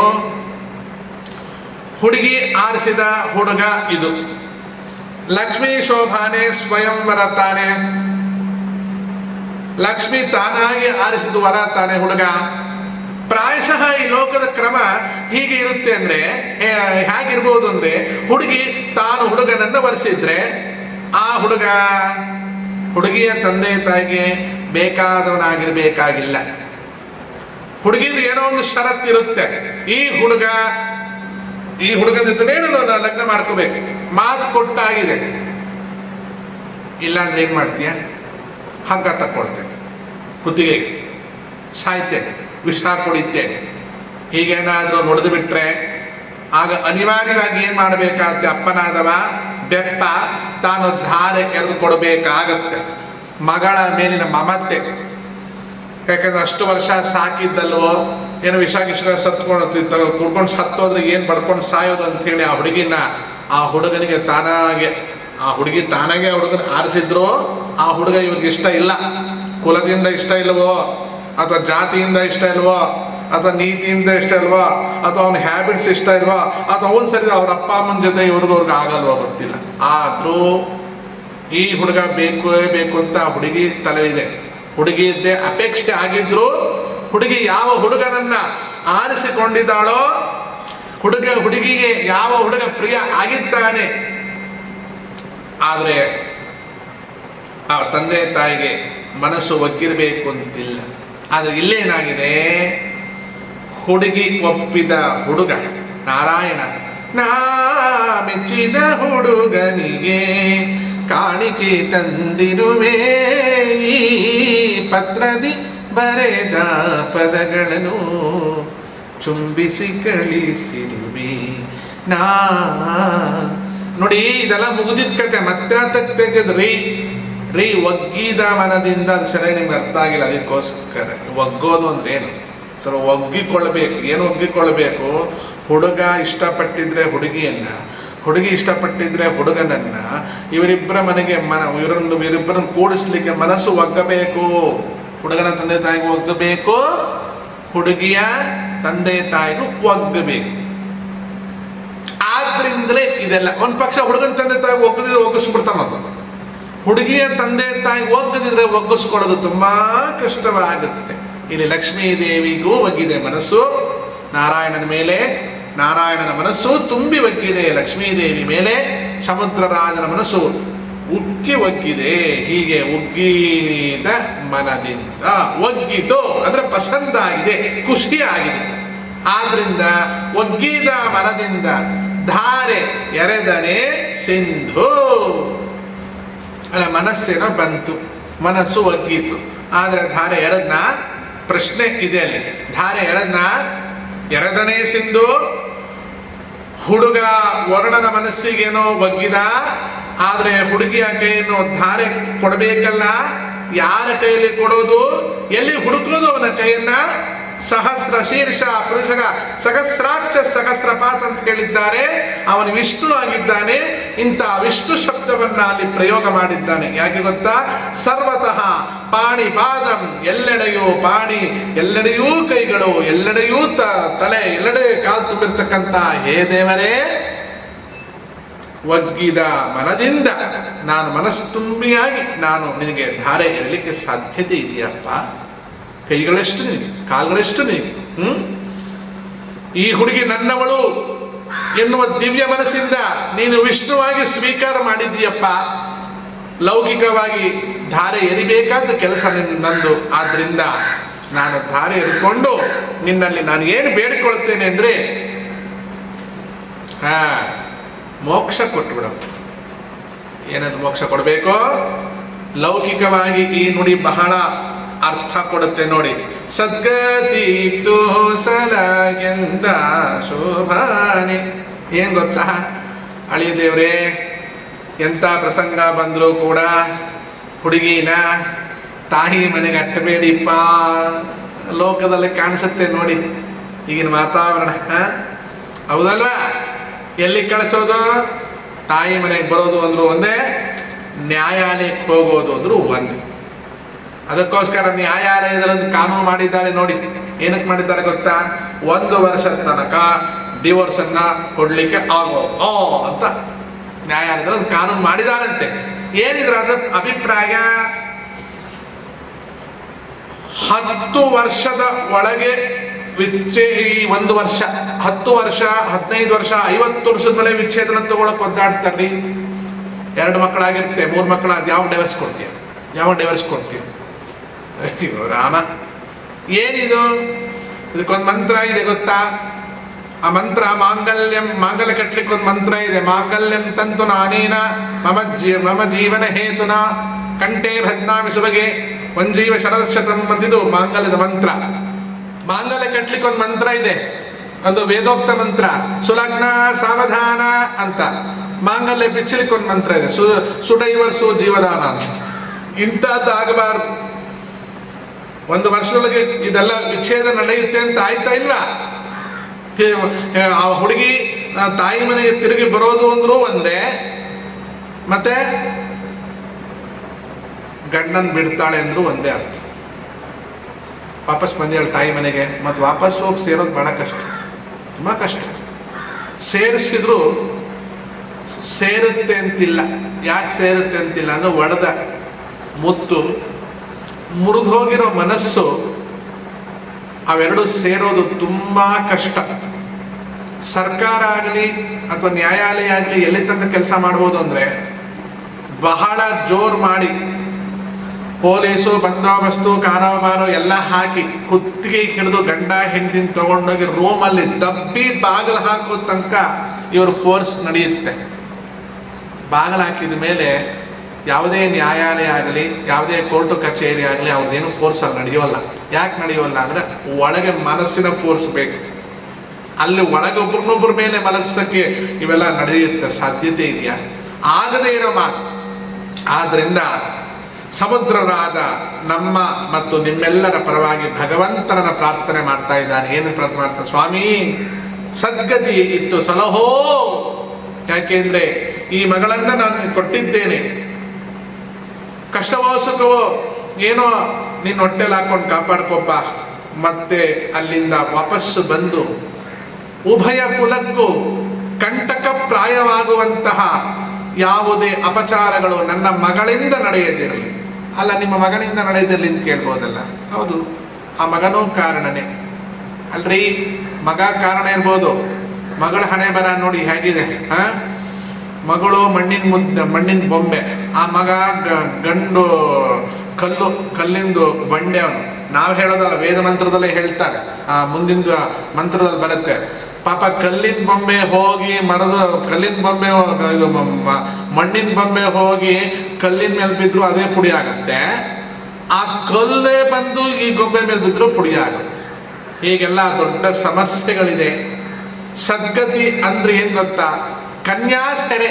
ಹುಡುಗಿ ಆರಿಸಿದ ಹುಡುಗ ಇದು ಲಕ್ಷ್ಮೀ ಶೋಭಾನೆ ಸ್ವಯಂವರ ತಾನೆ ಲಕ್ಷ್ಮಿ ತಾನಾಗಿ ಆರಿಸಿದ ವರ ತಾನೆ ಹುಡುಗ ಪ್ರಾಯಶಃ ಈ ಲೋಕದ ಕ್ರಮ ಹೀಗೆ ಇರುತ್ತೆ ಅಂದ್ರೆ ಏ, ಹೇಗಿರ್ಬೋದು ಅಂದ್ರೆ ಹುಡುಗಿ ತಾನು ಹುಡುಗನನ್ನ ವರಿಸಿದ್ರೆ ಆ ಹುಡುಗ ಹುಡುಗಿಯ ತಂದೆ ತಾಯಿಗೆ ಬೇಕಾದವನಾಗಿರ್ಬೇಕಾಗಿಲ್ಲ ಹುಡುಗಿದು ಏನೋ ಒಂದು ಷರತ್ತು ಇರುತ್ತೆ ಈ ಹುಡುಗ ಈ ಹುಡುಗನ ಜೊತೆನೇ ನಾನು ಲಗ್ನ ಮಾಡ್ಕೋಬೇಕು ಮಾತು ಕೊಟ್ಟಾಗಿದೆ ಇಲ್ಲ ಅಂದ್ರೆ ಏನ್ ಮಾಡ್ತೀಯ ಹಗ್ಗ ತಕ್ಕೊಳ್ತೇನೆ ಕುತ್ತಿಗೆಗೆ ಸಾಯ್ತೇನೆ ವಿಷ ಕುಡಿತೇನೆ ಹೀಗೇನಾದ್ರೂ ನುಡಿದು ಬಿಟ್ರೆ ಆಗ ಅನಿವಾರ್ಯವಾಗಿ ಏನ್ ಮಾಡಬೇಕಾಗುತ್ತೆ ಅಪ್ಪನಾದವ ಬೆಪ್ಪ ತಾನು ಧಾರೆ ಎಳೆದು ಕೊಡಬೇಕಾಗತ್ತೆ ಮಗಳ ಮೇಲಿನ ಮಮತೆ ಯಾಕಂದ್ರೆ ಅಷ್ಟು ವರ್ಷ ಸಾಕಿದ್ದಲ್ವೋ ಏನೋ ವಿಷ ಗಿಷ ಸತ್ಕೊಂಡು ಕುಡ್ಕೊಂಡು ಸತ್ತೋದ್ರೆ ಏನು ಬಡ್ಕೊಂಡು ಸಾಯೋದು ಅಂತ ಹೇಳಿ ಆ ಹುಡುಗಿನ ಆ ಹುಡುಗನಿಗೆ ತಾನಾಗೆ ಆ ಹುಡುಗಿ ತಾನಾಗೆ ಆ ಹುಡುಗನ ಆರಿಸಿದ್ರು ಆ ಹುಡುಗ ಇವ್ರಿಗೆ ಇಷ್ಟ ಇಲ್ಲ ಕುಲದಿಂದ ಇಷ್ಟ ಇಲ್ವೋ ಅಥವಾ ಜಾತಿಯಿಂದ ಇಷ್ಟ ಇಲ್ವೋ ಅಥವಾ ನೀತಿಯಿಂದ ಇಷ್ಟ ಇಲ್ವೋ ಅಥವಾ ಅವನ ಹ್ಯಾಬಿಟ್ಸ್ ಇಷ್ಟ ಇಲ್ವೋ ಅಥವಾ ಅವನು ಸರಿ ಅವ್ರ ಅಪ್ಪ ಅಮ್ಮನ ಜೊತೆ ಇವ್ರಿಗೂ ಅವ್ರಿಗೆ ಆಗಲ್ವೋ ಗೊತ್ತಿಲ್ಲ ಆದರೂ ಈ ಹುಡುಗ ಬೇಕು ಬೇಕು ಅಂತ ಆ ಹುಡುಗಿ ತಲೆ ಇದೆ ಹುಡುಗಿಯದ್ದೇ ಅಪೇಕ್ಷೆ ಆಗಿದ್ರು ಹುಡುಗಿ ಯಾವ ಹುಡುಗನನ್ನ ಆರಿಸಿಕೊಂಡಿದ್ದಾಳೋ ಹುಡುಗ ಹುಡುಗಿಗೆ ಯಾವ ಹುಡುಗ ಪ್ರಿಯ ಆಗಿದ್ದಾನೆ ಆದರೆ ಆ ತಂದೆ ತಾಯಿಗೆ ಮನಸ್ಸು ಒಗ್ಗಿರಬೇಕು ಅಂತಿಲ್ಲ ಆದರೆ ಇಲ್ಲೇನಾಗಿದೆ ಹುಡುಗಿ ಒಪ್ಪಿದ ಹುಡುಗ ನಾರಾಯಣ ನಾ ಮೆಚ್ಚಿದ ಹುಡುಗನಿಗೆ ಕಾಣಿಕೆ ತಂದಿರುವೆ ಈ ಪತ್ರದಿ ಬರೆದ ಪದಗಳನ್ನು ಚುಂಬಿಸಿ ಕಳಿಸಿರುವೆ ನಾ ನೋಡಿ ಇದೆಲ್ಲ ಮುಗಿದಿದ್ ಕತೆ ಮತ್ತೆ ತೆಗೆದ್ರಿ ರೀ ಒಗ್ಗಿದ ಮನದಿಂದ ಅದು ಸರಿ ನಿಮ್ಗೆ ಅರ್ಥ ಆಗಿಲ್ಲ ಅದಕ್ಕೋಸ್ಕರ ಒಗ್ಗೋದು ಅಂದ್ರೆ ಏನು ಸರ್ ಒಗ್ಗಿಕೊಳ್ಬೇಕು ಏನು ಒಗ್ಗಿಕೊಳ್ಬೇಕು ಹುಡುಗ ಇಷ್ಟಪಟ್ಟಿದ್ರೆ ಹುಡುಗಿಯನ್ನ ಹುಡುಗಿ ಇಷ್ಟಪಟ್ಟಿದ್ರೆ ಹುಡುಗನನ್ನ ಇವರಿಬ್ಬರ ಮನೆಗೆ ಮನ ಇವರನ್ನು ಇವರಿಬ್ಬರನ್ನು ಕೂಡಿಸ್ಲಿಕ್ಕೆ ಮನಸ್ಸು ಒಗ್ಗಬೇಕು ಹುಡುಗನ ತಂದೆ ತಾಯಿಗೂ ಒಗ್ಗಬೇಕು ಹುಡುಗಿಯ ತಂದೆ ತಾಯಿಗೂ ಒಗ್ಗಬೇಕು ಆದ್ರಿಂದಲೇ ಇದೆಲ್ಲ ಒಂದ್ ಪಕ್ಷ ಹುಡುಗನ ತಂದೆ ತಾಯಿ ಒಗ್ಗದಿದ್ರೆ ಒಗ್ಗಿಸ್ಬಿಡ್ತಾನಂತ ಹುಡುಗಿಯ ತಂದೆ ತಾಯಿ ಒಗ್ಗದಿದ್ರೆ ಒಗ್ಗಿಸ್ಕೊಡೋದು ತುಂಬಾ ಕಷ್ಟವಾಗುತ್ತೆ ಇಲ್ಲಿ ಲಕ್ಷ್ಮೀ ದೇವಿಗೂ ಒಗ್ಗಿದೆ ಮನಸ್ಸು ನಾರಾಯಣನ ಮೇಲೆ ನಾರಾಯಣನ ಮನಸ್ಸು ತುಂಬಿ ಒಗ್ಗಿದೆ ಲಕ್ಷ್ಮೀ ದೇವಿ ಮೇಲೆ ಸಮುದ್ರರಾಜನ ಮನಸ್ಸು ಉಕ್ಕಿ ಒಗ್ಗಿದೆ ಹೀಗೆ ಉಗ್ಗಿದ ಮನದಿಂದ ಒಗ್ಗಿತು ಅಂದ್ರೆ ಪಸಂದ ಆಗಿದೆ ಖುಷಿ ಆಗಿದೆ ಆದ್ರಿಂದ ಒಗ್ಗಿದ ಮನದಿಂದ ಧಾರೆ ಎರೆದನೆ ಸಿಂಧು ಅಲ್ಲ ಮನಸ್ಸೇನೋ ಬಂತು ಮನಸ್ಸು ಒಗ್ಗಿತು ಆದ್ರೆ ಧಾರೆ ಎರೆದ್ನ ಪ್ರಶ್ನೆ ಇದೆ ಅಲ್ಲಿ ಧಾರೆ ಎರೆದ್ನ ಎರೆದನೇ ಸಿಂಧು ಹುಡುಗ ವರ್ಣನ ಮನಸ್ಸಿಗೇನೋ ಒಗ್ಗಿದ ಆದ್ರೆ ಹುಡುಗಿಯ ಕೈಯನ್ನು ಧಾರೆ ಕೊಡಬೇಕಲ್ಲ ಯಾರ ಕೈಯಲ್ಲಿ ಕೊಡೋದು ಎಲ್ಲಿ ಹುಡುಕೋದು ಅವನ ಕೈಯನ್ನ ಸಹಸ್ರ ಶೀರ್ಷ ಪುರುಷಗ ಸಹಸ್ರಾಕ್ಷ ಸಹಸ್ರಪಾತ್ ಅಂತ ಹೇಳಿದ್ದಾರೆ ಅವನು ವಿಷ್ಣು ಆಗಿದ್ದಾನೆ ಇಂಥ ವಿಷ್ಣು ಶಬ್ದವನ್ನ ಅಲ್ಲಿ ಪ್ರಯೋಗ ಮಾಡಿದ್ದಾನೆ ಯಾಕೆ ಗೊತ್ತಾ ಸರ್ವತಃ ಪಾಣಿ ಪಾದಂ ಎಲ್ಲೆಡೆಯೂ ಪಾಣಿ ಎಲ್ಲೆಡೆಯೂ ಕೈಗಳು ಎಲ್ಲೆಡೆಯೂ ತ ತಲೆ ಎಲ್ಲೆಡೆ ಕಾಲು ತುಂಬಿರ್ತಕ್ಕಂಥ ಹೇ ದೇವರೇ ಒಗ್ಗಿದ ಮನದಿಂದ ನಾನು ಮನಸ್ತುಂಬಿಯಾಗಿ ನಾನು ನಿನಗೆ ಧಾರೆ ಇರಲಿಕ್ಕೆ ಸಾಧ್ಯತೆ ಇದೆಯಪ್ಪ ಕೈಗಳೆಷ್ಟು ನಿನಗೆ ಕಾಲುಗಳೆಷ್ಟು ನಿನಗೆ ಹ್ಮ್ ಈ ಹುಡುಗಿ ನನ್ನವಳು ಎನ್ನುವ ದಿವ್ಯ ಮನಸ್ಸಿಂದ ನೀನು ವಿಷ್ಣುವಾಗಿ ಸ್ವೀಕಾರ ಮಾಡಿದ್ದೀಯಪ್ಪ ಲೌಕಿಕವಾಗಿ ಧಾರೆ ಎರಿಬೇಕಾದ ಕೆಲಸ ನಿನ್- ನಂದು ಆದ್ರಿಂದ ನಾನು ಧಾರೆ ಎರಿಕೊಂಡು ನಿನ್ನಲ್ಲಿ ನಾನು ಏನು ಬೇಡಿಕೊಳ್ತೇನೆ ಅಂದ್ರೆ ಹಾ ಮೋಕ್ಷ ಕೊಟ್ಬಿಡಪ್ಪ ಏನದು ಮೋಕ್ಷ ಕೊಡಬೇಕು ಲೌಕಿಕವಾಗಿ ಈ ನುಡಿ ಬಹಳ ಅರ್ಥ ಕೊಡುತ್ತೆ ನೋಡಿ ಸದ್ಗತಿ ಸಲಗೆಂದ ಶೋಭಾನೆ ಏನ್ ಗೊತ್ತಾ ಅಳಿ ದೇವ್ರೇ ಎಂಥ ಪ್ರಸಂಗ ಬಂದರೂ ಕೂಡ ಹುಡುಗಿನ ತಾಯಿ ಮನೆಗೆ ಅಟ್ಟಬೇಡಿಪ್ಪ ಲೋಕದಲ್ಲಿ ಕಾಣಿಸುತ್ತೆ ನೋಡಿ ಈಗಿನ ವಾತಾವರಣ ಹ? ಹೌದಲ್ವಾ ಎಲ್ಲಿ ಕಳಿಸೋದು ತಾಯಿ ಮನೆಗೆ ಬರೋದು ಅಂದ್ರು ಒಂದೇ ನ್ಯಾಯಾಲಯಕ್ಕೆ ಹೋಗೋದು ಅಂದ್ರು ಒಂದೇ ಅದಕ್ಕೋಸ್ಕರ ನ್ಯಾಯಾಲಯದಲ್ಲಿ ಒಂದು ಕಾನೂನು ಮಾಡಿದ್ದಾರೆ ನೋಡಿ ಏನಕ್ಕೆ ಮಾಡಿದ್ದಾರೆ ಗೊತ್ತಾ ಒಂದು ವರ್ಷದ ತನಕ ಡಿವೋರ್ಸ್ ಅನ್ನ ಕೊಡ್ಲಿಕ್ಕೆ ಆಗೋ ಓ ಅಂತ ನ್ಯಾಯಾಲಯದಲ್ಲಿ ಒಂದು ಕಾನೂನು ಮಾಡಿದಾರಂತೆ ಏನಿದ್ರ ಅದ ಅಭಿಪ್ರಾಯ ಹತ್ತು ವರ್ಷದ ಒಳಗೆ ವಿಚ್ಛೇ ಈ ಒಂದು ವರ್ಷ ಹತ್ತು ವರ್ಷ ಹದಿನೈದು ವರ್ಷ ಐವತ್ತು ವರ್ಷದ ಮೇಲೆ ವಿಚ್ಛೇದನ ತಗೊಳಕ್ ಒದ್ದಾಡ್ತಾರ್ರಿ ಎರಡು ಮಕ್ಕಳಾಗಿರುತ್ತೆ ಮೂರು ಮಕ್ಕಳಾದ ಯಾವ ಡೈವರ್ಸ್ ಕೊಡ್ತೀಯ ಯಾವ ಡೈವರ್ಸ್ ಕೊಡ್ತೀಯ ಅಯ್ಯೋ ರಾಮ ಏನಿದು ಇದಕ್ಕೊಂದು ಮಂತ್ರ ಇದೆ ಗೊತ್ತಾ ಆ ಮಂತ್ರ ಮಾಂಗಲ್ಯಂ ಮಾಂಗಲ್ಯ ಕಟ್ಲಿಕ್ಕೆ ಒಂದು ಮಂತ್ರ ಇದೆ ಮಾಂಗಲ್ಯಂ ತಂತು ನಾನೇನ ಮಮ ಜೀ ಮಮ ಜೀವನ ಹೇತುನ ಕಂಠೆ ಭದ್ನಾಮಿ ಸುಬಗೆ ಒಂಜೀವ ಶರದಶತಂ ಅಂತಿದು ಮಾಂಗಲ್ಯದ ಮಂತ್ರ ಮಾಂಗಲ್ಯ ಕಟ್ಲಿಕ್ಕೆ ಒಂದು ಮಂತ್ರ ಇದೆ ಒಂದು ವೇದೋಕ್ತ ಮಂತ್ರ ಸುಲಗ್ನ ಸಾವಧಾನ ಅಂತ ಮಾಂಗಲ್ಯ ಬಿಚ್ಚಲಿಕ್ಕೆ ಒಂದು ಮಂತ್ರ ಇದೆ ಸು ಸುಡೈವರ್ಸು ಜೀವದಾನ ಅಂತ ಇಂಥದ್ದು ಆಗಬಾರ್ದು ಒಂದು ವರ್ಷದೊಳಗೆ ಇದೆಲ್ಲ ವಿಚ್ಛೇದ ನಡೆಯುತ್ತೆ ಅಂತ ಆಯ್ತಾ ಇಲ್ವಾ ತಿ- ಆ ಹುಡುಗಿ ಆ ತಾಯಿ ಮನೆಗೆ ತಿರುಗಿ ಬರೋದು ಅಂದ್ರೂ ಒಂದೇ ಮತ್ತೆ ಗಂಡನ್ ಬಿಡ್ತಾಳೆ ಅಂದ್ರೂ ಒಂದೇ ಅರ್ಥ ವಾಪಸ್ ಬಂದಿದ್ದಾಳೆ ತಾಯಿ ಮನೆಗೆ ಮತ್ತೆ ವಾಪಸ್ ಹೋಗಿ ಸೇರೋದು ಬಹಳ ಕಷ್ಟ ತುಂಬ ಕಷ್ಟ ಸೇರಿಸಿದ್ರು ಸೇರುತ್ತೆ ಅಂತಿಲ್ಲ ಯಾಕೆ ಸೇರುತ್ತೆ ಅಂತಿಲ್ಲ ಅಂದ್ರೆ ಒಡೆದ ಮುತ್ತು ಮುರಿದು ಹೋಗಿರೋ ಮನಸ್ಸು ಅವೆರಡು ಸೇರೋದು ತುಂಬ ಕಷ್ಟ ಸರ್ಕಾರ ಆಗಲಿ ಅಥವಾ ನ್ಯಾಯಾಲಯ ಆಗಲಿ ಎಲ್ಲಿ ತನಕ ಕೆಲಸ ಮಾಡ್ಬೋದು ಅಂದರೆ ಬಹಳ ಜೋರು ಮಾಡಿ ಪೊಲೀಸು ಬಂದೋಬಸ್ತು ಕಾರೋಬಾರು ಎಲ್ಲ ಹಾಕಿ ಕುತ್ತಿಗೆ ಹಿಡಿದು ಗಂಡ ಹೆಂಡತಿನ ತಗೊಂಡೋಗಿ ರೂಮಲ್ಲಿ ದಬ್ಬಿ ಬಾಗಿಲು ಹಾಕೋ ತನಕ ಇವ್ರ ಫೋರ್ಸ್ ನಡೆಯುತ್ತೆ ಬಾಗಿಲು ಹಾಕಿದ ಮೇಲೆ ಯಾವುದೇ ನ್ಯಾಯಾಲಯ ಆಗಲಿ ಯಾವುದೇ ಕೋರ್ಟು ಕಚೇರಿ ಆಗಲಿ ಅವ್ರದ್ದೇನು ಫೋರ್ಸ್ ಅಲ್ಲಿ ನಡೆಯೋಲ್ಲ ಯಾಕೆ ನಡೆಯೋಲ್ಲ ಅಂದರೆ ಒಳಗೆ ಮನಸ್ಸಿನ ಫೋರ್ಸ್ ಬೇಕು ಅಲ್ಲಿ ಒಳಗೆ ಒಬ್ರನ್ನೊಬ್ಬರ ಮೇಲೆ ಮಲಗಿಸೋಕ್ಕೆ ಇವೆಲ್ಲ ನಡೆಯುತ್ತೆ ಸಾಧ್ಯತೆ ಇದೆಯಾ ಆಗದೇ ಇರೋ ಮಾತು ಆದ್ರಿಂದ ಸಮುದ್ರರಾದ ನಮ್ಮ ಮತ್ತು ನಿಮ್ಮೆಲ್ಲರ ಪರವಾಗಿ ಭಗವಂತನನ್ನ ಪ್ರಾರ್ಥನೆ ಮಾಡ್ತಾ ಇದ್ದಾನೆ ಏನು ಪ್ರಾರ್ಥನೆ ಮಾಡ್ತಾನೆ ಸ್ವಾಮಿ ಸದ್ಗತಿ ಇತ್ತು ಸಲಹೋ ಯಾಕೆಂದ್ರೆ ಈ ಮಗಳನ್ನ ನಾನು ಕೊಟ್ಟಿದ್ದೇನೆ ಕಷ್ಟವೋ ಸುಖವೋ ಏನೋ ನೀನು ಹೊಟ್ಟೆಲಿ ಹಾಕೊಂಡು ಕಾಪಾಡ್ಕೋಪ ಮತ್ತೆ ಅಲ್ಲಿಂದ ವಾಪಸ್ಸು ಬಂದು ಉಭಯ ಕುಲಕ್ಕೂ ಕಂಟಕ ಪ್ರಾಯವಾಗುವಂತಹ ಯಾವುದೇ ಅಪಚಾರಗಳು ನನ್ನ ಮಗಳಿಂದ ನಡೆಯದಿರಲಿ ಅಲ್ಲ ನಿಮ್ಮ ಮಗನಿಂದ ನಡೆಯದಿರಲಿ ಅಂತ ಕೇಳ್ಬೋದಲ್ಲ ಹೌದು ಆ ಮಗನೂ ಕಾರಣನೇ ಅಲ್ರಿ ಮಗ ಕಾರಣ ಇರ್ಬೋದು ಮಗಳ ಹಣೆ ಬರ ನೋಡಿ ಹೇಗಿದೆ ಹಾ ಮಗಳು ಮಣ್ಣಿನ ಮುದ್ದ ಮಣ್ಣಿನ ಬೊಂಬೆ ಆ ಮಗ ಗ- ಗಂಡು ಕಲ್ಲು ಕಲ್ಲಿಂದು ಬಂಡೆ ಅವನು ನಾವು ಹೇಳೋದಲ್ಲ ವೇದ ಮಂತ್ರದಲ್ಲೇ ಹೇಳ್ತಾರೆ ಆ ಮುಂದಿನ ಮಂತ್ರದಲ್ಲಿ ಬರುತ್ತೆ ಪಾಪ ಕಲ್ಲಿನ ಬೊಂಬೆ ಹೋಗಿ ಮರದ ಕಲ್ಲಿನ ಬೊಂಬೆ ಹೋ- ಇದು ಮ- ಮ- ಮಣ್ಣಿನ ಬೊಂಬೆ ಹೋಗಿ ಕಲ್ಲಿನ ಮೇಲೆ ಬಿದ್ರು ಅದೇ ಪುಡಿ ಆಗತ್ತೆ ಆ ಕಲ್ಲೇ ಬಂದು ಈ ಗೊಂಬೆ ಮೇಲೆ ಬಿದ್ರು ಪುಡಿ ಆಗುತ್ತೆ ಹೀಗೆಲ್ಲ ದೊಡ್ಡ ಸಮಸ್ಯೆಗಳಿದೆ ಸದ್ಗತಿ ಅಂದ್ರೆ ಏನ್ ಗೊತ್ತಾ ಕನ್ಯಾ ಸೆರೆ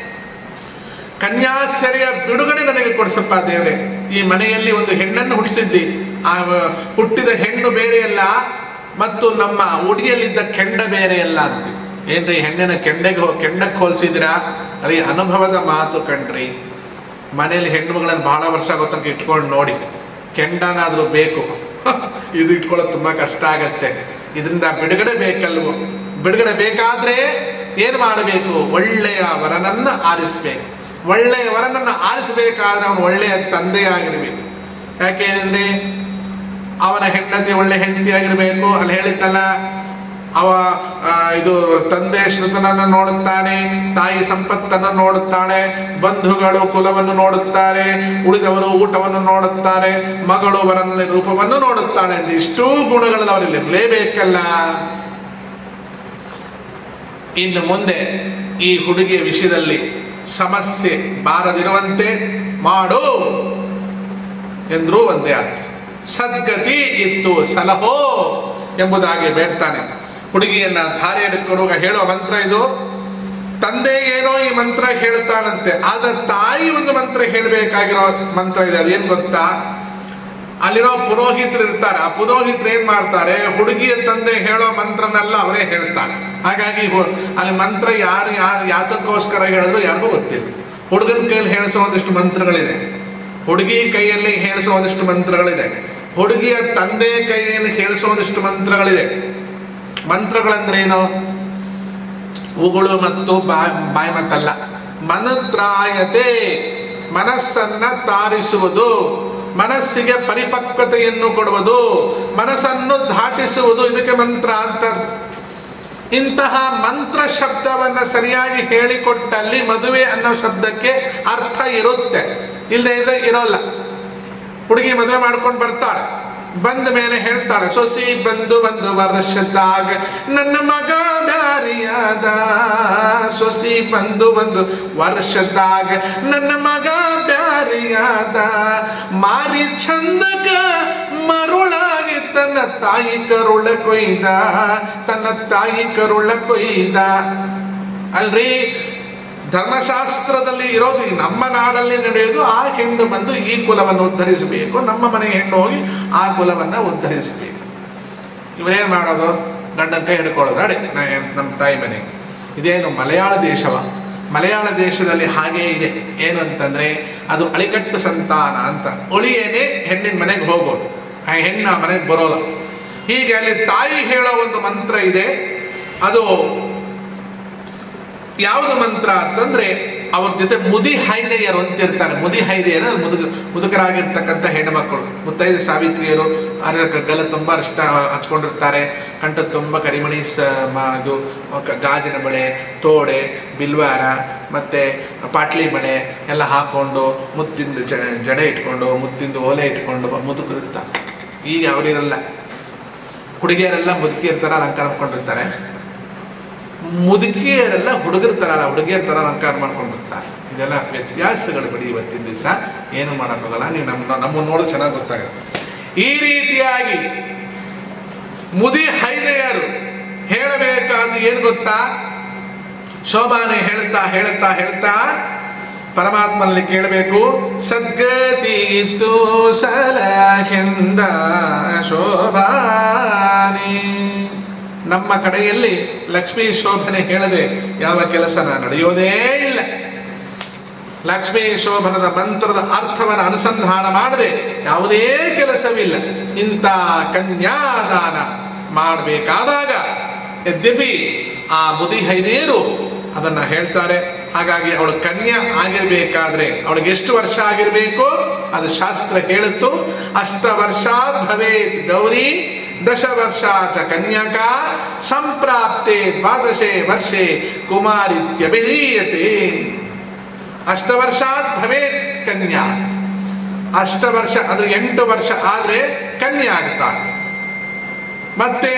ಕನ್ಯಾ ಸೆರೆಯ ಬಿಡುಗಡೆ ನನಗೆ ಕೊಡಿಸಪ್ಪ ದೇವರೇ ಈ ಮನೆಯಲ್ಲಿ ಒಂದು ಹೆಣ್ಣನ್ನು ಹುಟ್ಟಿಸಿದ್ದಿ ಆ ಹುಟ್ಟಿದ ಹೆಣ್ಣು ಬೇರೆಯಲ್ಲ ಮತ್ತು ನಮ್ಮ ಉಡಿಯಲ್ಲಿದ್ದ ಕೆಂಡ ಬೇರೆಯಲ್ಲ ಅಂತ ಏನ್ರಿ ಹೆಣ್ಣಿನ ಕೆಂಡೆಗೆ ಹೋ- ಕೆಂಡಕ್ಕೆ ಹೋಲಿಸಿದಿರಾ ಅದೇ ಅನುಭವದ ಮಾತು ಕಣ್ರಿ ಮನೆಯಲ್ಲಿ ಹೆಣ್ಣು ಮಗಳನ್ನು ಬಹಳ ವರ್ಷ ಗೊತ್ತಂಕ ಇಟ್ಕೊಂಡು ನೋಡಿ ಕೆಂಡನಾದ್ರೂ ಬೇಕು ಇದು ಇಟ್ಕೊಳ್ಳೋದು ತುಂಬಾ ಕಷ್ಟ ಆಗತ್ತೆ ಇದರಿಂದ ಬಿಡುಗಡೆ ಬೇಕಲ್ವೋ ಬಿಡುಗಡೆ ಬೇಕಾದ್ರೆ ಏನು ಮಾಡಬೇಕು ಒಳ್ಳೆಯ ವರನನ್ನ ಆರಿಸ್ಬೇಕು ಒಳ್ಳೆಯ ವರನನ್ನ ಆರಿಸಬೇಕಾದ್ರೆ ಅವನು ಒಳ್ಳೆಯ ತಂದೆಯಾಗಿರ್ಬೇಕು ಯಾಕೆಂದ್ರೆ ಅವನ ಹೆಂಡತಿ ಒಳ್ಳೆ ಹೆಂಡತಿ ಆಗಿರ್ಬೇಕು ಅಲ್ಲಿ ಹೇಳಿದ್ದಲ್ಲ ಅವ ಆ, ಇದು ತಂದೆ ಶ್ರುತನನ್ನು ನೋಡುತ್ತಾನೆ ತಾಯಿ ಸಂಪತ್ತನ್ನು ನೋಡುತ್ತಾಳೆ ಬಂಧುಗಳು ಕುಲವನ್ನು ನೋಡುತ್ತಾರೆ ಉಳಿದವರು ಊಟವನ್ನು ನೋಡುತ್ತಾರೆ ಮಗಳು ವರನಲ್ಲಿ ರೂಪವನ್ನು ನೋಡುತ್ತಾಳೆ ಅಂತ ಇಷ್ಟೂ ಗುಣಗಳಲ್ಲಿ ಅವರಲ್ಲಿ ಇರಲೇಬೇಕಲ್ಲ ಇನ್ನು ಮುಂದೆ ಈ ಹುಡುಗಿಯ ವಿಷಯದಲ್ಲಿ ಸಮಸ್ಯೆ ಬಾರದಿರುವಂತೆ ಮಾಡು ಎಂದ್ರೂ ಒಂದೇ ಅರ್ಥ ಸದ್ಗತಿ ಇತ್ತು ಸಲಹೋ ಎಂಬುದಾಗಿ ಬೇಡ್ತಾನೆ ಹುಡುಗಿಯನ್ನ ಧಾರೆ ಎಡ್ಕೊಡುವಾಗ ಹೇಳುವ ಮಂತ್ರ ಇದು ತಂದೆ ಏನೋ ಈ ಮಂತ್ರ ಹೇಳ್ತಾನಂತೆ ಆದ್ರೆ ತಾಯಿ ಒಂದು ಮಂತ್ರ ಹೇಳಬೇಕಾಗಿರೋ ಮಂತ್ರ ಇದೆ ಅದೇನ್ ಗೊತ್ತಾ ಅಲ್ಲಿರೋ ಪುರೋಹಿತರು ಇರ್ತಾರೆ ಆ ಪುರೋಹಿತರು ಏನ್ ಮಾಡ್ತಾರೆ ಹುಡುಗಿಯ ತಂದೆ ಹೇಳೋ ಮಂತ್ರನೆಲ್ಲ ಅವರೇ ಹೇಳ್ತಾರೆ ಹಾಗಾಗಿ ಹು- ಅಲ್ಲಿ ಮಂತ್ರ ಯಾರು ಯಾರು ಯಾತಕ್ಕೋಸ್ಕರ ಹೇಳಿದ್ರು ಯಾರಿಗೂ ಗೊತ್ತಿಲ್ಲ ಹುಡುಗನ ಕೈಯಲ್ಲಿ ಹೇಳಿಸೋ ಒಂದಿಷ್ಟು ಮಂತ್ರಗಳಿದೆ ಹುಡುಗಿ ಕೈಯಲ್ಲಿ ಹೇಳಿಸೋ ಒಂದಿಷ್ಟು ಮಂತ್ರಗಳಿದೆ ಹುಡುಗಿಯ ತಂದೆ ಕೈಯಲ್ಲಿ ಹೇಳಿಸೋ ಒಂದಿಷ್ಟು ಮಂತ್ರಗಳಿದೆ ಮಂತ್ರಗಳಂದ್ರೇನು ಉಗುಳು ಮತ್ತು ಬಾಯ್ ಬಾಯಿ ಮತ್ತಲ್ಲ ಮನತ್ರಾಯತೆ ಮನಸ್ಸನ್ನ ತಾರಿಸುವುದು ಮನಸ್ಸಿಗೆ ಪರಿಪಕ್ವತೆಯನ್ನು ಕೊಡುವುದು ಮನಸ್ಸನ್ನು ದಾಟಿಸುವುದು ಇದಕ್ಕೆ ಮಂತ್ರ ಅಂತ ಇಂತಹ ಮಂತ್ರ ಶಬ್ದವನ್ನ ಸರಿಯಾಗಿ ಹೇಳಿಕೊಟ್ಟಲ್ಲಿ ಮದುವೆ ಅನ್ನೋ ಶಬ್ದಕ್ಕೆ ಅರ್ಥ ಇರುತ್ತೆ ಇಲ್ಲದೆ ಇದ್ರೆ ಇರೋಲ್ಲ ಹುಡುಗಿ ಮದುವೆ ಮಾಡ್ಕೊಂಡು ಬರ್ತಾಳೆ ಬಂದ ಮೇಲೆ ಹೇಳ್ತಾಳೆ ಸೊಸಿ ಬಂದು ಒಂದು ವರ್ಷದಾಗ ನನ್ನ ಮಗ ಬ್ಯಾರಿಯಾದ ಸೊಸಿ ಬಂದು ಒಂದು ವರ್ಷದಾಗ ನನ್ನ ಮಗ ಬ್ಯಾರಿಯಾದ ಮಾರಿ ಚಂದಗ ಮರುಳಾಗಿ ತನ್ನ ತಾಯಿ ಕರುಳ ಕೊಯ್ದ ತನ್ನ ತಾಯಿ ಕರುಳ ಕೊಯ್ದ ಅಲ್ರಿ ಧರ್ಮಶಾಸ್ತ್ರದಲ್ಲಿ ಇರೋದು ಈ ನಮ್ಮ ನಾಡಲ್ಲಿ ನಡೆಯೋದು ಆ ಹೆಣ್ಣು ಬಂದು ಈ ಕುಲವನ್ನು ಉದ್ಧರಿಸಬೇಕು ನಮ್ಮ ಮನೆ ಹೆಣ್ಣು ಹೋಗಿ ಆ ಕುಲವನ್ನು ಉದ್ಧರಿಸಬೇಕು ಇವರೇನು ಮಾಡೋದು ಗಂಡನ ಕೈ ಹಿಡ್ಕೊಳ್ಳೋದು ನಡೆ ನಾ ನಮ್ಮ ತಾಯಿ ಮನೆಗೆ ಇದೇನು ಮಲಯಾಳ ದೇಶವ ಮಲಯಾಳ ದೇಶದಲ್ಲಿ ಹಾಗೇ ಇದೆ ಏನು ಅಂತಂದ್ರೆ ಅದು ಅಳಿಕಟ್ಟು ಸಂತಾನ ಅಂತ ಒಳಿಯೇನೆ ಹೆಣ್ಣಿನ ಮನೆಗೆ ಹೋಗೋದು ಆ ಹೆಣ್ಣು ಆ ಮನೆಗೆ ಬರೋಲ್ಲ ಹೀಗೆ ಅಲ್ಲಿ ತಾಯಿ ಹೇಳೋ ಒಂದು ಮಂತ್ರ ಇದೆ ಅದು ಯಾವುದು ಮಂತ್ರ ಅಂತಂದ್ರೆ ಅವ್ರ ಜೊತೆ ಮುದಿ ಹೈದೆಯರು ಅಂತಿರ್ತಾರೆ ಮುದಿ ಹೈದೆಯರು ಅದು ಮುದುಕ ಮುದುಕರಾಗಿರ್ತಕ್ಕಂಥ ಹೆಣ್ಣುಮಕ್ಕಳು ಮುತ್ತೈದೆ ಸಾವಿತ್ರಿಯರು ಅದರ ಗಲ ತುಂಬ ಅಷ್ಟ ಹಚ್ಕೊಂಡಿರ್ತಾರೆ ಕಂಠ ತುಂಬ ಕರಿಮಣಿ ಸ ಮ- ಇದು ಕ- ಗಾಜಿನ ಬಳೆ ತೋಡೆ ಬಿಲ್ವಾರ ಮತ್ತೆ ಪಾಟ್ಲಿ ಬಳೆ ಎಲ್ಲ ಹಾಕೊಂಡು ಮುತ್ತಿಂದು ಜ ಜಡೆ ಇಟ್ಕೊಂಡು ಮುತ್ತಿಂದು ಓಲೆ ಇಟ್ಕೊಂಡು ಮುದುಕರಿರ್ತಾರೆ ಈಗ ಅವರಿರಲ್ಲ ಹುಡುಗಿಯರೆಲ್ಲ ಮುದುಕಿಯರ ಥರ ಅಲಂಕಾರ ಮಾಡ್ಕೊಂಡಿರ್ತಾರೆ ಮುದುಕಿಯರೆಲ್ಲ ಹುಡುಗರ ಥರ ಅಲ್ಲ ಹುಡುಗಿಯರ ಥರ ಅಲಂಕಾರ ಮಾಡ್ಕೊಂಡಿರ್ತಾರೆ ಇದೆಲ್ಲ ವ್ಯತ್ಯಾಸಗಳು ಬಿಡಿ ಇವತ್ತಿನ ದಿವಸ ಏನು ಮಾಡೋಕ್ಕಾಗಲ್ಲ ನೀವು ನಮ್ಮ ನಮ್ಮನ್ನು ನೋಡೋದು ಚೆನ್ನಾಗಿ ಗೊತ್ತಾಗುತ್ತೆ ಈ ರೀತಿಯಾಗಿ ಮುದಿ ಹೈದೆಯರು ಹೇಳಬೇಕಾದ ಏನು ಗೊತ್ತಾ ಶೋಭಾನೆ ಹೇಳ್ತಾ ಹೇಳ್ತಾ ಹೇಳ್ತಾ ಪರಮಾತ್ಮನಲ್ಲಿ ಕೇಳಬೇಕು ಸದ್ಗತಿ ಇತ್ತು ಸಲಹೆಂದ ಶೋಭಾನೆ ನಮ್ಮ ಕಡೆಯಲ್ಲಿ ಲಕ್ಷ್ಮೀ ಶೋಭನೆ ಹೇಳದೆ ಯಾವ ಕೆಲಸನ ನಡೆಯೋದೇ ಇಲ್ಲ ಲಕ್ಷ್ಮೀ ಶೋಭನದ ಮಂತ್ರದ ಅರ್ಥವನ್ನು ಅನುಸಂಧಾನ ಮಾಡದೆ ಯಾವುದೇ ಕೆಲಸವಿಲ್ಲ ಇಂಥ ಕನ್ಯಾದಾನ ಮಾಡಬೇಕಾದಾಗ ಯದ್ಯಪಿ ಆ ಮುದಿ ಹೈದೇರು ಅದನ್ನ ಹೇಳ್ತಾರೆ ಹಾಗಾಗಿ ಅವಳು ಕನ್ಯಾ ಆಗಿರ್ಬೇಕಾದ್ರೆ ಅವಳಿಗೆ ಎಷ್ಟು ವರ್ಷ ಆಗಿರಬೇಕು ಅದು ಶಾಸ್ತ್ರ ಹೇಳುತ್ತು ಅಷ್ಟ ವರ್ಷಾತ್ ಭವೇತ್ ಗೌರಿ ದಶ ವರ್ಷ ಚ ಕನ್ಯಕ ಸಂಪ್ರಾಪ್ತೆ ದ್ವಾದಶೆ ವರ್ಷೆ ಕುಮಾರಿತ್ಯಭಿಧೀಯತೆ ಅಷ್ಟ ವರ್ಷಾತ್ ಭವೇತ್ ಕನ್ಯಾ ಅಷ್ಟ ವರ್ಷ ಅಂದ್ರೆ ಎಂಟು ವರ್ಷ ಆದ್ರೆ ಕನ್ಯೆ ಆಗ್ತಾಳೆ ಮತ್ತೆ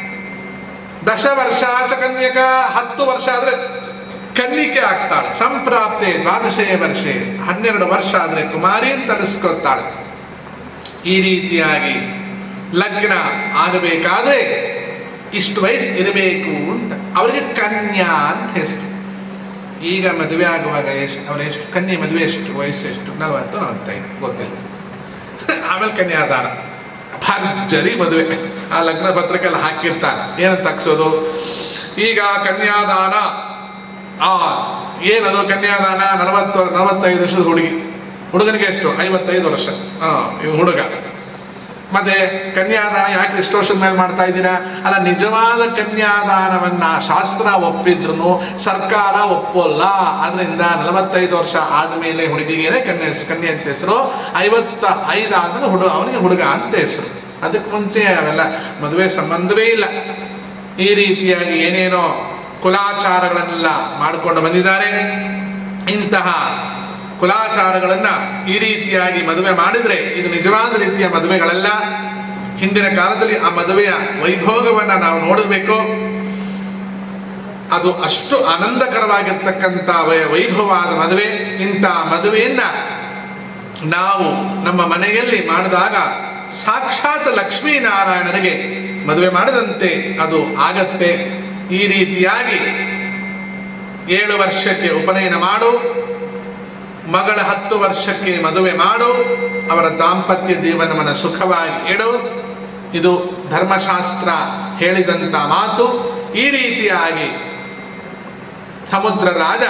ದಶ ವರ್ಷ ಆಚ ಕನ್ಯಕ ಹತ್ತು ವರ್ಷ ಆದ್ರೆ ಕನ್ನಿಕೆ ಆಗ್ತಾಳೆ ಸಂಪ್ರಾಪ್ತೆ ದ್ವಾದಶೇ ವರ್ಷೆ ಹನ್ನೆರಡು ವರ್ಷ ಆದ್ರೆ ಕುಮಾರಿ ಅಂತ ಅನಿಸ್ಕೊತಾಳೆ ಈ ರೀತಿಯಾಗಿ ಲಗ್ನ ಆಗಬೇಕಾದ್ರೆ ಇಷ್ಟು ವಯಸ್ಸು ಇರಬೇಕು ಅಂತ ಅವರಿಗೆ ಕನ್ಯಾ ಅಂತ ಹೆಸರು ಈಗ ಮದುವೆ ಆಗುವಾಗ ಎಷ್ಟು ಅವರ ಎಷ್ಟು ಕನ್ಯೆ ಮದುವೆ ಎಷ್ಟು ವಯಸ್ಸು ಎಷ್ಟು ನಲವತ್ತು ನಲವತ್ತೈದು ಗೊತ್ತಿಲ್ಲ ಆಮೇಲೆ ಕನ್ಯಾದಾನ ಭರ್ಜರಿ ಮದುವೆ ಆ ಲಗ್ನ ಪತ್ರಿಕೆ ಎಲ್ಲ ಹಾಕಿರ್ತಾನೆ ಏನಂತ ಹಾಕ್ಸೋದು ಈಗ ಕನ್ಯಾದಾನ ಆ ಏನದು ಕನ್ಯಾದಾನ ನಲವತ್ತು ನಲವತ್ತೈದು ವರ್ಷದ ಹುಡುಗಿ ಹುಡುಗನಿಗೆ ಎಷ್ಟು ಐವತ್ತೈದು ವರ್ಷ ಹಾ ಇದು ಹುಡುಗ ಮತ್ತೆ ಕನ್ಯಾದಾನ ಯಾಕೆ ಇಷ್ಟು ವರ್ಷದ ಮೇಲೆ ಮಾಡ್ತಾ ಇದ್ದೀರಾ ಅಲ್ಲ ನಿಜವಾದ ಕನ್ಯಾದಾನವನ್ನ ಶಾಸ್ತ್ರ ಒಪ್ಪಿದ್ರು ಸರ್ಕಾರ ಒಪ್ಪೋಲ್ಲ ಆದ್ರಿಂದ ನಲವತ್ತೈದು ವರ್ಷ ಆದಮೇಲೆ ಹುಡುಗಿಗೆ ಕನ್ಯೆ ಕನ್ಯೆ ಅಂತ ಹೆಸರು ಐವತ್ತ ಐದು ಆದ್ಮೇಲೆ ಹುಡುಗ ಅವನಿಗೆ ಹುಡುಗ ಅಂತ ಹೆಸರು ಅದಕ್ಕೆ ಮುಂಚೆ ಅವೆಲ್ಲ ಮದುವೆ ಸಂಬಂಧವೇ ಇಲ್ಲ ಈ ರೀತಿಯಾಗಿ ಏನೇನೋ ಕುಲಾಚಾರಗಳನ್ನೆಲ್ಲ ಮಾಡಿಕೊಂಡು ಬಂದಿದ್ದಾರೆ ಇಂತಹ ಕುಲಾಚಾರಗಳನ್ನ ಈ ರೀತಿಯಾಗಿ ಮದುವೆ ಮಾಡಿದ್ರೆ ಇದು ನಿಜವಾದ ರೀತಿಯ ಮದುವೆಗಳಲ್ಲ ಹಿಂದಿನ ಕಾಲದಲ್ಲಿ ಆ ಮದುವೆಯ ವೈಭೋಗವನ್ನ ನಾವು ನೋಡಬೇಕು ಅದು ಅಷ್ಟು ಆನಂದಕರವಾಗಿರ್ತಕ್ಕಂಥ ವೈ- ವೈಭವವಾದ ಮದುವೆ ಇಂಥ ಮದುವೆಯನ್ನ ನಾವು ನಮ್ಮ ಮನೆಯಲ್ಲಿ ಮಾಡಿದಾಗ ಸಾಕ್ಷಾತ್ ಲಕ್ಷ್ಮೀನಾರಾಯಣನಿಗೆ ಮದುವೆ ಮಾಡಿದಂತೆ ಅದು ಆಗತ್ತೆ ಈ ರೀತಿಯಾಗಿ ಏಳು ವರ್ಷಕ್ಕೆ ಉಪನಯನ ಮಾಡು ಮಗಳ ಹತ್ತು ವರ್ಷಕ್ಕೆ ಮದುವೆ ಮಾಡು ಅವರ ದಾಂಪತ್ಯ ಜೀವನವನ್ನು ಸುಖವಾಗಿ ಇಡು ಇದು ಧರ್ಮಶಾಸ್ತ್ರ ಹೇಳಿದಂಥ ಮಾತು ಈ ರೀತಿಯಾಗಿ ಸಮುದ್ರ ರಾಜ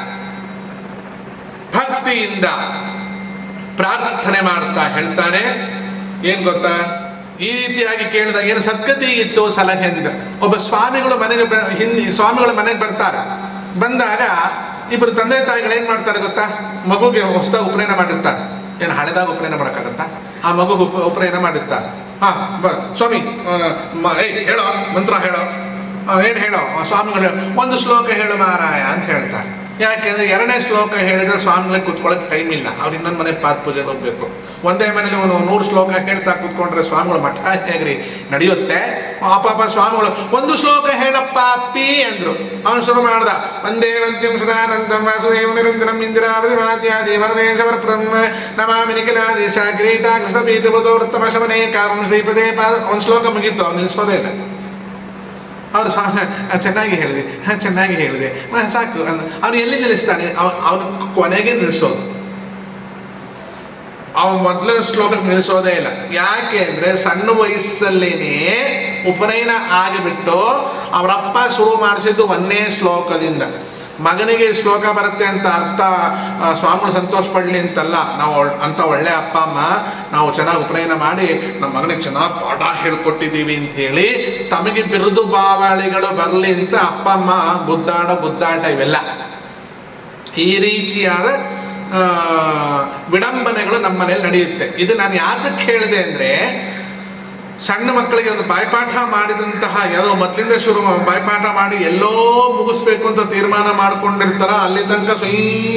ಭಕ್ತಿಯಿಂದ ಪ್ರಾರ್ಥನೆ ಮಾಡ್ತಾ ಹೇಳ್ತಾನೆ ಏನ್ ಗೊತ್ತಾ ಈ ರೀತಿಯಾಗಿ ಕೇಳಿದಾಗ ಏನು ಸದ್ಗತಿ ಇತ್ತು ಸಲಹೆಯಿಂದ ಒಬ್ಬ ಸ್ವಾಮಿಗಳು ಮನೆಗೆ ಬ- ಹಿಂದಿ ಸ್ವಾಮಿಗಳು ಮನೆಗೆ ಬರ್ತಾರೆ ಬಂದಾಗ ಇಬ್ಬರು ತಂದೆ ತಾಯಿಗಳು ಏನ್ ಮಾಡ್ತಾರೆ ಗೊತ್ತಾ ಮಗುಗೆ ಹೊಸದಾಗಿ ಉಪನಯನ ಮಾಡಿರ್ತಾರೆ ಏನು ಹಳೆದಾಗ ಉಪನಯನ ಮಾಡೋಕ್ಕಾಗತ್ತಾ ಆ ಮಗು ಉಪ ಉಪನಯನ ಮಾಡಿರ್ತಾರೆ ಹಾ ಬ ಸ್ವಾಮಿ ಆ, ಮ- ಏಯ್ ಹೇಳೋ ಮಂತ್ರ ಹೇಳೋ ಆ, ಏನ್ ಹೇಳೋ ಆ, ಸ್ವಾಮಿಗಳು ಹೇಳು. ಒಂದು ಶ್ಲೋಕ ಹೇಳು ಮಾರಾಯ ಅಂತ ಹೇಳ್ತಾರೆ ಯಾಕೆಂದ್ರೆ ಎರಡನೇ ಶ್ಲೋಕ ಹೇಳಿದ್ರೆ ಸ್ವಾಮಿಗಳಿಗೆ ಕುತ್ಕೊಳ್ಳೋಕೆ ಟೈಮ್ ಇಲ್ಲ ಅವ್ರು ಇನ್ನೊಂದು ಮನೆ ಪಾದ ಪೂಜೆಗೆ ಹೋಗ್ಬೇಕು ಒಂದೇ ಮನೇಲಿ ಒಂದು ನೂರು ಶ್ಲೋಕ ಹೇಳ್ತಾ ಕುತ್ಕೊಂಡ್ರೆ ಸ್ವಾಮಿಗಳು ಮಠ ಹೇಗ್ರಿ ನಡೆಯುತ್ತೆ ಆ ಪಾಪ ಸ್ವಾಮಿಗಳು ಒಂದು ಶ್ಲೋಕ ಹೇಳಪ್ಪ ಅಪ್ಪಿ ಅಂದ್ರು ಅವನು ಶುರು ಮಾಡ್ದ ಒಂದೇ ವಂತ್ಯಂ ಸದಾನಂದಂ ವಾಸುದೇವ ನಿರಂತರಂ ಇಂದಿರಾವತಿ ಮಾತ್ಯಾದಿ ವರದೇಶವರ ಬ್ರಹ್ಮ ನಮಾಮಿ ನಿಖಿಲಾದೇಶ ಕಿರೀಟ ಕೃಷ್ಣಪೀಠ ಬುಧೋ ವೃತ್ತಮ ಶಮನೆ ಕಾರಣ ಶ್ರೀಪದೇ ಪಾದ ಒಂದು ಶ್ಲೋಕ ಮುಗೀತು ಅವ್ನು ನಿಲ್ಸೋದೇ ಇಲ್ಲ ಅವರು ಸ್ವಾಮಿ "ಆ, ಚೆನ್ನಾಗಿ ಹೇಳಿದೆ ಹಾಂ ಚೆನ್ನಾಗಿ ಹೇಳಿದೆ ಮ, ಸಾಕು ಅಂದ ಅವ್ನು ಎಲ್ಲಿ ನಿಲ್ಲಿಸ್ತಾನೆ ಅವನು ಕೊನೆಗೆ ನಿಲ್ಲಿಸೋದು ಅವನು ಮೊದಲ ಶ್ಲೋಕಕ್ಕೆ ನಿಲ್ಲಿಸೋದೇ ಇಲ್ಲ ಯಾಕೆ ಅಂದರೆ ಸಣ್ಣ ವಯಸ್ಸಲ್ಲೇನೆ ಉಪನಯನ ಆಗಿಬಿಟ್ಟು ಅವರಪ್ಪ ಶುರು ಮಾಡಿಸಿದ್ದು ಒಂದೇ ಶ್ಲೋಕದಿಂದ ಮಗನಿಗೆ ಈ ಶ್ಲೋಕ ಬರುತ್ತೆ ಅಂತ ಅರ್ಥ ಆ, ಸ್ವಾಮಿಗಳು ಸಂತೋಷ ಪಡಲಿ ಅಂತಲ್ಲ ನಾವು ಒಳ್- ಅಂತ ಒಳ್ಳೆ ಅಪ್ಪ ಅಮ್ಮ ನಾವು ಚೆನ್ನಾಗಿ ಉಪನಯನ ಮಾಡಿ ನಮ್ಮ ಮಗನಿಗೆ ಚೆನ್ನಾಗಿ ಪಾಠ ಹೇಳ್ಕೊಟ್ಟಿದ್ದೀವಿ ಅಂತ ಹೇಳಿ ತಮಗೆ ಬಿರುದು ಬಾವಳಿಗಳು ಬರಲಿ ಅಂತ ಅಪ್ಪ ಅಮ್ಮ ಗುದ್ದಾಡ ಗುದ್ದಾಟ ಇವೆಲ್ಲ ಈ ರೀತಿಯಾದ ಆ, ವಿಡಂಬನೆಗಳು ನಮ್ಮ ಮನೇಲಿ ನಡೆಯುತ್ತೆ ಇದು ನಾನು ಯಾತಕ್ಕೆ ಹೇಳಿದೆ ಅಂದರೆ ಸಣ್ಣ ಮಕ್ಕಳಿಗೆ ಒಂದು ಬಾಯ್ಪಾಠ ಮಾಡಿದಂತಹ ಯಾವುದೋ ಮೊದಲಿಂದ ಶುರು ಮಾ- ಬಾಯ್ಪಾಠ ಮಾಡಿ ಎಲ್ಲೋ ಮುಗಿಸ್ಬೇಕು ಅಂತ ತೀರ್ಮಾನ ಮಾಡ್ಕೊಂಡಿರ್ತಾರ ಅಲ್ಲಿ ತನಕ ಸೈ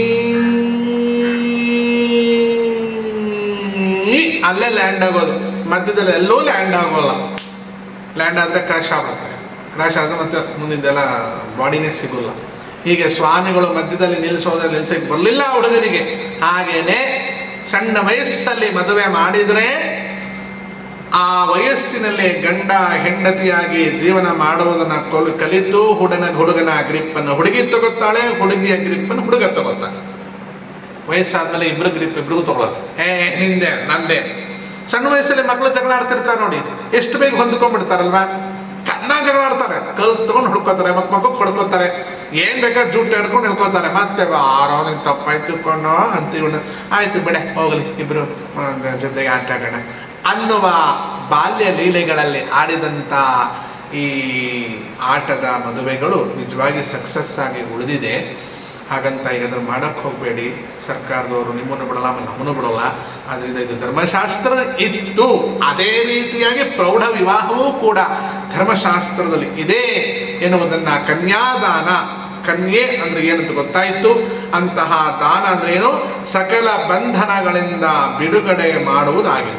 ಅಲ್ಲೇ ಲ್ಯಾಂಡ್ ಆಗೋದು ಮಧ್ಯದಲ್ಲಿ ಎಲ್ಲೂ ಲ್ಯಾಂಡ್ ಆಗೋಲ್ಲ ಲ್ಯಾಂಡ್ ಆದರೆ ಕ್ರ್ಯಾಶ್ ಆಗುತ್ತೆ ಕ್ರ್ಯಾಶ್ ಆದರೆ ಮತ್ತೆ ಮುಂದಿದ್ದೆಲ್ಲ ಬಾಡಿನೇ ಸಿಗೋಲ್ಲ ಹೀಗೆ ಸ್ವಾಮಿಗಳು ಮಧ್ಯದಲ್ಲಿ ನಿಲ್ಲಿಸೋದ್ರೆ ನಿಲ್ಸಕ್ಕೆ ಬರಲಿಲ್ಲ ಹುಡುಗನಿಗೆ ಹಾಗೇನೆ ಸಣ್ಣ ವಯಸ್ಸಲ್ಲಿ ಮದುವೆ ಮಾಡಿದರೆ ಆ ವಯಸ್ಸಿನಲ್ಲಿ ಗಂಡ ಹೆಂಡತಿಯಾಗಿ ಜೀವನ ಮಾಡುವುದನ್ನು ಕೊಲ್ ಕಲಿತು ಹುಡುಗನ ಹುಡುಗನ ಗ್ರಿಪ್ಪನ್ನು ಹುಡುಗಿ ತಗೋತಾಳೆ ಹುಡುಗಿಯ ಗ್ರಿಪ್ಪನ್ನು ಹುಡುಗ ತಗೋತಾನೆ ವಯಸ್ಸಾದ್ಮೇಲೆ ಇಬ್ರು ಗ್ರಿಪ್ ಇಬ್ರಿಗೂ ತಗೊಳ್ಳೋದು ಏ ನಿಂದೆ ನಂದೆ ಸಣ್ಣ ವಯಸ್ಸಲ್ಲಿ ಮಕ್ಕಳು ಜಗಳ ಆಡ್ತಿರ್ತಾರೆ ನೋಡಿ ಎಷ್ಟು ಬೇಗ ಹೊಂದ್ಕೊಂಡ್ಬಿಡ್ತಾರಲ್ವಾ ಚೆನ್ನಾಗಿ ಜಗಳ ಆಡ್ತಾರೆ ಕಲ್ ತಗೊಂಡು ಹುಡ್ಕೋತಾರೆ ಮಕ್ ಮಕ್ಕಳು ಹೊಡ್ಕೋತಾರೆ ಏನ್ ಬೇಕಾದ್ರೆ ಜುಟ್ಟು ಹಿಡ್ಕೊಂಡು ಹಿಡ್ಕೋತಾರೆ ಮತ್ತೆ ಆರೋ ನಿನ್ ತಪ್ಪಾಯ್ತು ಕೊಂಡು ಅಂತ ಇವನು ಆಯ್ತು ಬಿಡೆ ಹೋಗ್ಲಿ ಇಬ್ರು ಆ, ಜೊತೆಗೆ ಆಟ ಆಡೋಣ ಅನ್ನುವ ಬಾಲ್ಯ ಲೀಲೆಗಳಲ್ಲಿ ಆಡಿದಂಥ ಈ ಆಟದ ಮದುವೆಗಳು ನಿಜವಾಗಿ ಸಕ್ಸಸ್ ಆಗಿ ಉಳಿದಿದೆ ಹಾಗಂತ ಈಗ ಅದನ್ನು ಮಾಡಕ್ಕೆ ಹೋಗಬೇಡಿ ಸರ್ಕಾರದವರು ನಿಮ್ಮನ್ನು ಬಿಡಲ್ಲ ಆಮೇಲೆ ನಮ್ಮನ್ನು ಬಿಡಲ್ಲ ಅದರಿಂದ ಇದು ಧರ್ಮಶಾಸ್ತ್ರ ಇತ್ತು ಅದೇ ರೀತಿಯಾಗಿ ಪ್ರೌಢ ವಿವಾಹವೂ ಕೂಡ ಧರ್ಮಶಾಸ್ತ್ರದಲ್ಲಿ ಇದೆ ಎನ್ನುವುದನ್ನು ಕನ್ಯಾದಾನ ಕನ್ಯೆ ಅಂದ್ರೆ ಏನಂತ ಗೊತ್ತಾಯಿತು ಅಂತಹ ದಾನ ಅಂದ್ರೆ ಏನು ಸಕಲ ಬಂಧನಗಳಿಂದ ಬಿಡುಗಡೆ ಮಾಡುವುದಾಗಿದೆ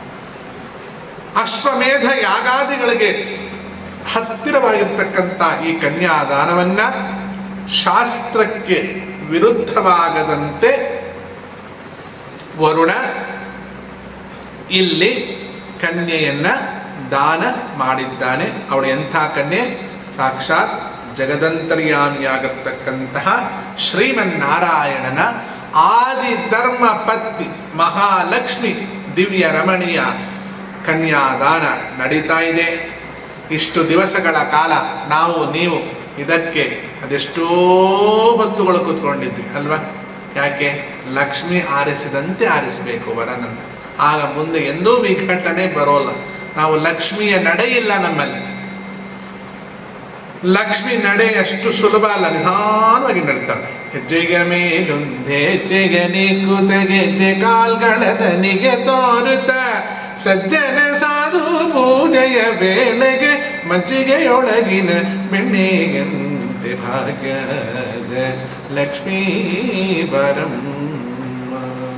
ಅಶ್ವಮೇಧ ಯಾಗಾದಿಗಳಿಗೆ ಹತ್ತಿರವಾಗಿರ್ತಕ್ಕಂಥ ಈ ಕನ್ಯಾದಾನವನ್ನ ಶಾಸ್ತ್ರಕ್ಕೆ ವಿರುದ್ಧವಾಗದಂತೆ ವರುಣ ಇಲ್ಲಿ ಕನ್ಯೆಯನ್ನ ದಾನ ಮಾಡಿದ್ದಾನೆ ಅವಳು ಎಂಥ ಕನ್ಯೆ ಸಾಕ್ಷಾತ್ ಜಗದಂತರ್ಯಾಮಿಯಾಗತಕ್ಕಂತಹ ಶ್ರೀಮನ್ನಾರಾಯಣನ ಆದಿ ಧರ್ಮ ಪತ್ನಿ ಮಹಾಲಕ್ಷ್ಮಿ ದಿವ್ಯ ರಮಣೀಯ ಕನ್ಯಾದಾನ ನಡೀತಾ ಇದೆ ಇಷ್ಟು ದಿವಸಗಳ ಕಾಲ ನಾವು ನೀವು ಇದಕ್ಕೆ ಅದೆಷ್ಟೋ ಹೊತ್ತುಗಳು ಕೂತ್ಕೊಂಡಿದ್ವಿ ಅಲ್ವಾ ಯಾಕೆ ಲಕ್ಷ್ಮಿ ಆರಿಸಿದಂತೆ ಆರಿಸಬೇಕು ವರನನ್ನು ಆಗ ಮುಂದೆ ಎಂದೂ ವಿಘಟನೆ ಬರೋಲ್ಲ ನಾವು ಲಕ್ಷ್ಮಿಯ ನಡೆ ಇಲ್ಲ ನಮ್ಮಲ್ಲಿ ಲಕ್ಷ್ಮಿ ನಡೆ ಅಷ್ಟು ಸುಲಭ ಅಲ್ಲ ನಿಧಾನವಾಗಿ ನಡೀತಾಳೆ ಹೆಜ್ಜೆಗೆ ಮೇಲೊಂದು ಹೆಜ್ಜೆಗೆ ನೀಕುತೆಗೆದ್ದೆ ಕಾಲ್ಗಳ ದನಿಗೆ ತೋರುತ್ತ ಸಜ್ಜನ ಸಾಧು ಪೂಜೆಯ ವೇಳೆಗೆ ಮಜ್ಜಿಗೆಯೊಳಗಿನ ಬೆಣ್ಣೆಯಂತೆ ಭಾಗ್ಯದ ಲಕ್ಷ್ಮೀ ಬರಮ್ಮ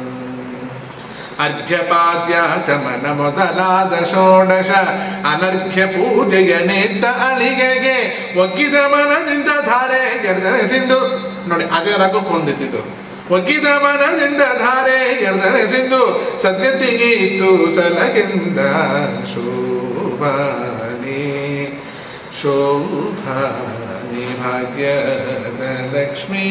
ಅರ್ಘ್ಯಪಾದ್ಯ ಚಮನ ಮೊದಲಾದ ಷೋಡಶ ಅನರ್ಘ್ಯ ಪೂಜೆಯ ನೇತ ಅಳಿಗೆಗೆ ಒಗ್ಗಿದ ಮನದಿಂದ ಧಾರೆ ಎರ್ದನೆ ಸಿಂಧು ನೋಡಿ ಅದೇ ರಘಕ್ಕೆ ಹೊಂದಿತ್ತು ಒಗ್ಗಿದ ಮನದಿಂದ ಧಾರೆ ಎರ್ದನೆ ಸಿಂಧು ಸದ್ಯತೆಗೀತು ಸಲಗಿಂದ ಶೋಭಾನಿ ಶೋಭಾನಿ ಭಾಗ್ಯದ ಲಕ್ಷ್ಮೀ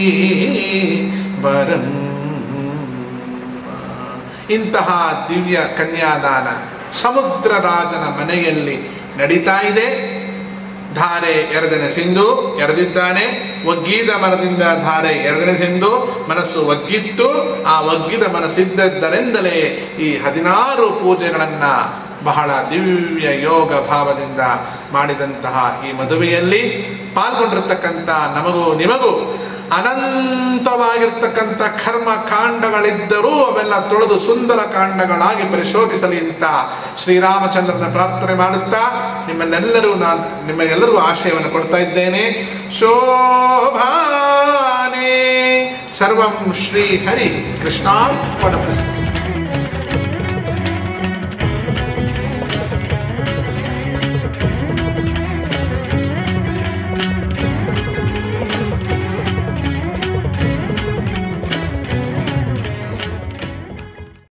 ಬರಮ್ಮ ಇಂತಹ ದಿವ್ಯ ಕನ್ಯಾದಾನ ಸಮುದ್ರ ರಾಜನ ಮನೆಯಲ್ಲಿ ನಡೀತಾ ಇದೆ ಧಾರೆ ಎರೆದನೆ ಸಿಂಧು ಎರೆದಿದ್ದಾನೆ ಒಗ್ಗಿದ ಮನದಿಂದ ಧಾರೆ ಎರೆದನೆ ಸಿಂಧು ಮನಸ್ಸು ಒಗ್ಗಿತ್ತು ಆ ಒಗ್ಗಿದ ಮನಸ್ಸಿದ್ದದ್ದರಿಂದಲೇ ಈ ಹದಿನಾರು ಪೂಜೆಗಳನ್ನ ಬಹಳ ದಿವ್ಯ ಯೋಗ ಭಾವದಿಂದ ಮಾಡಿದಂತಹ ಈ ಮದುವೆಯಲ್ಲಿ ಪಾಲ್ಗೊಂಡಿರ್ತಕ್ಕಂಥ ನಮಗೂ ನಿಮಗೂ ಅನಂತವಾಗಿರ್ತಕ್ಕಂಥ ಕರ್ಮ ಕಾಂಡಗಳಿದ್ದರೂ ಅವೆಲ್ಲ ತೊಳೆದು ಸುಂದರ ಕಾಂಡಗಳಾಗಿ ಪರಿಶೋಧಿಸಲಿ ಅಂತ ಶ್ರೀರಾಮಚಂದ್ರನ ಪ್ರಾರ್ಥನೆ ಮಾಡುತ್ತಾ ನಿಮ್ಮನ್ನೆಲ್ಲರೂ ನಾನು ನಿಮಗೆಲ್ಲರಿಗೂ ಆಶಯವನ್ನು ಕೊಡ್ತಾ ಇದ್ದೇನೆ ಶೋಭಾನೆ ಸರ್ವಂ ಶ್ರೀ ಹರಿ ಕೃಷ್ಣಾರ್ಪಣ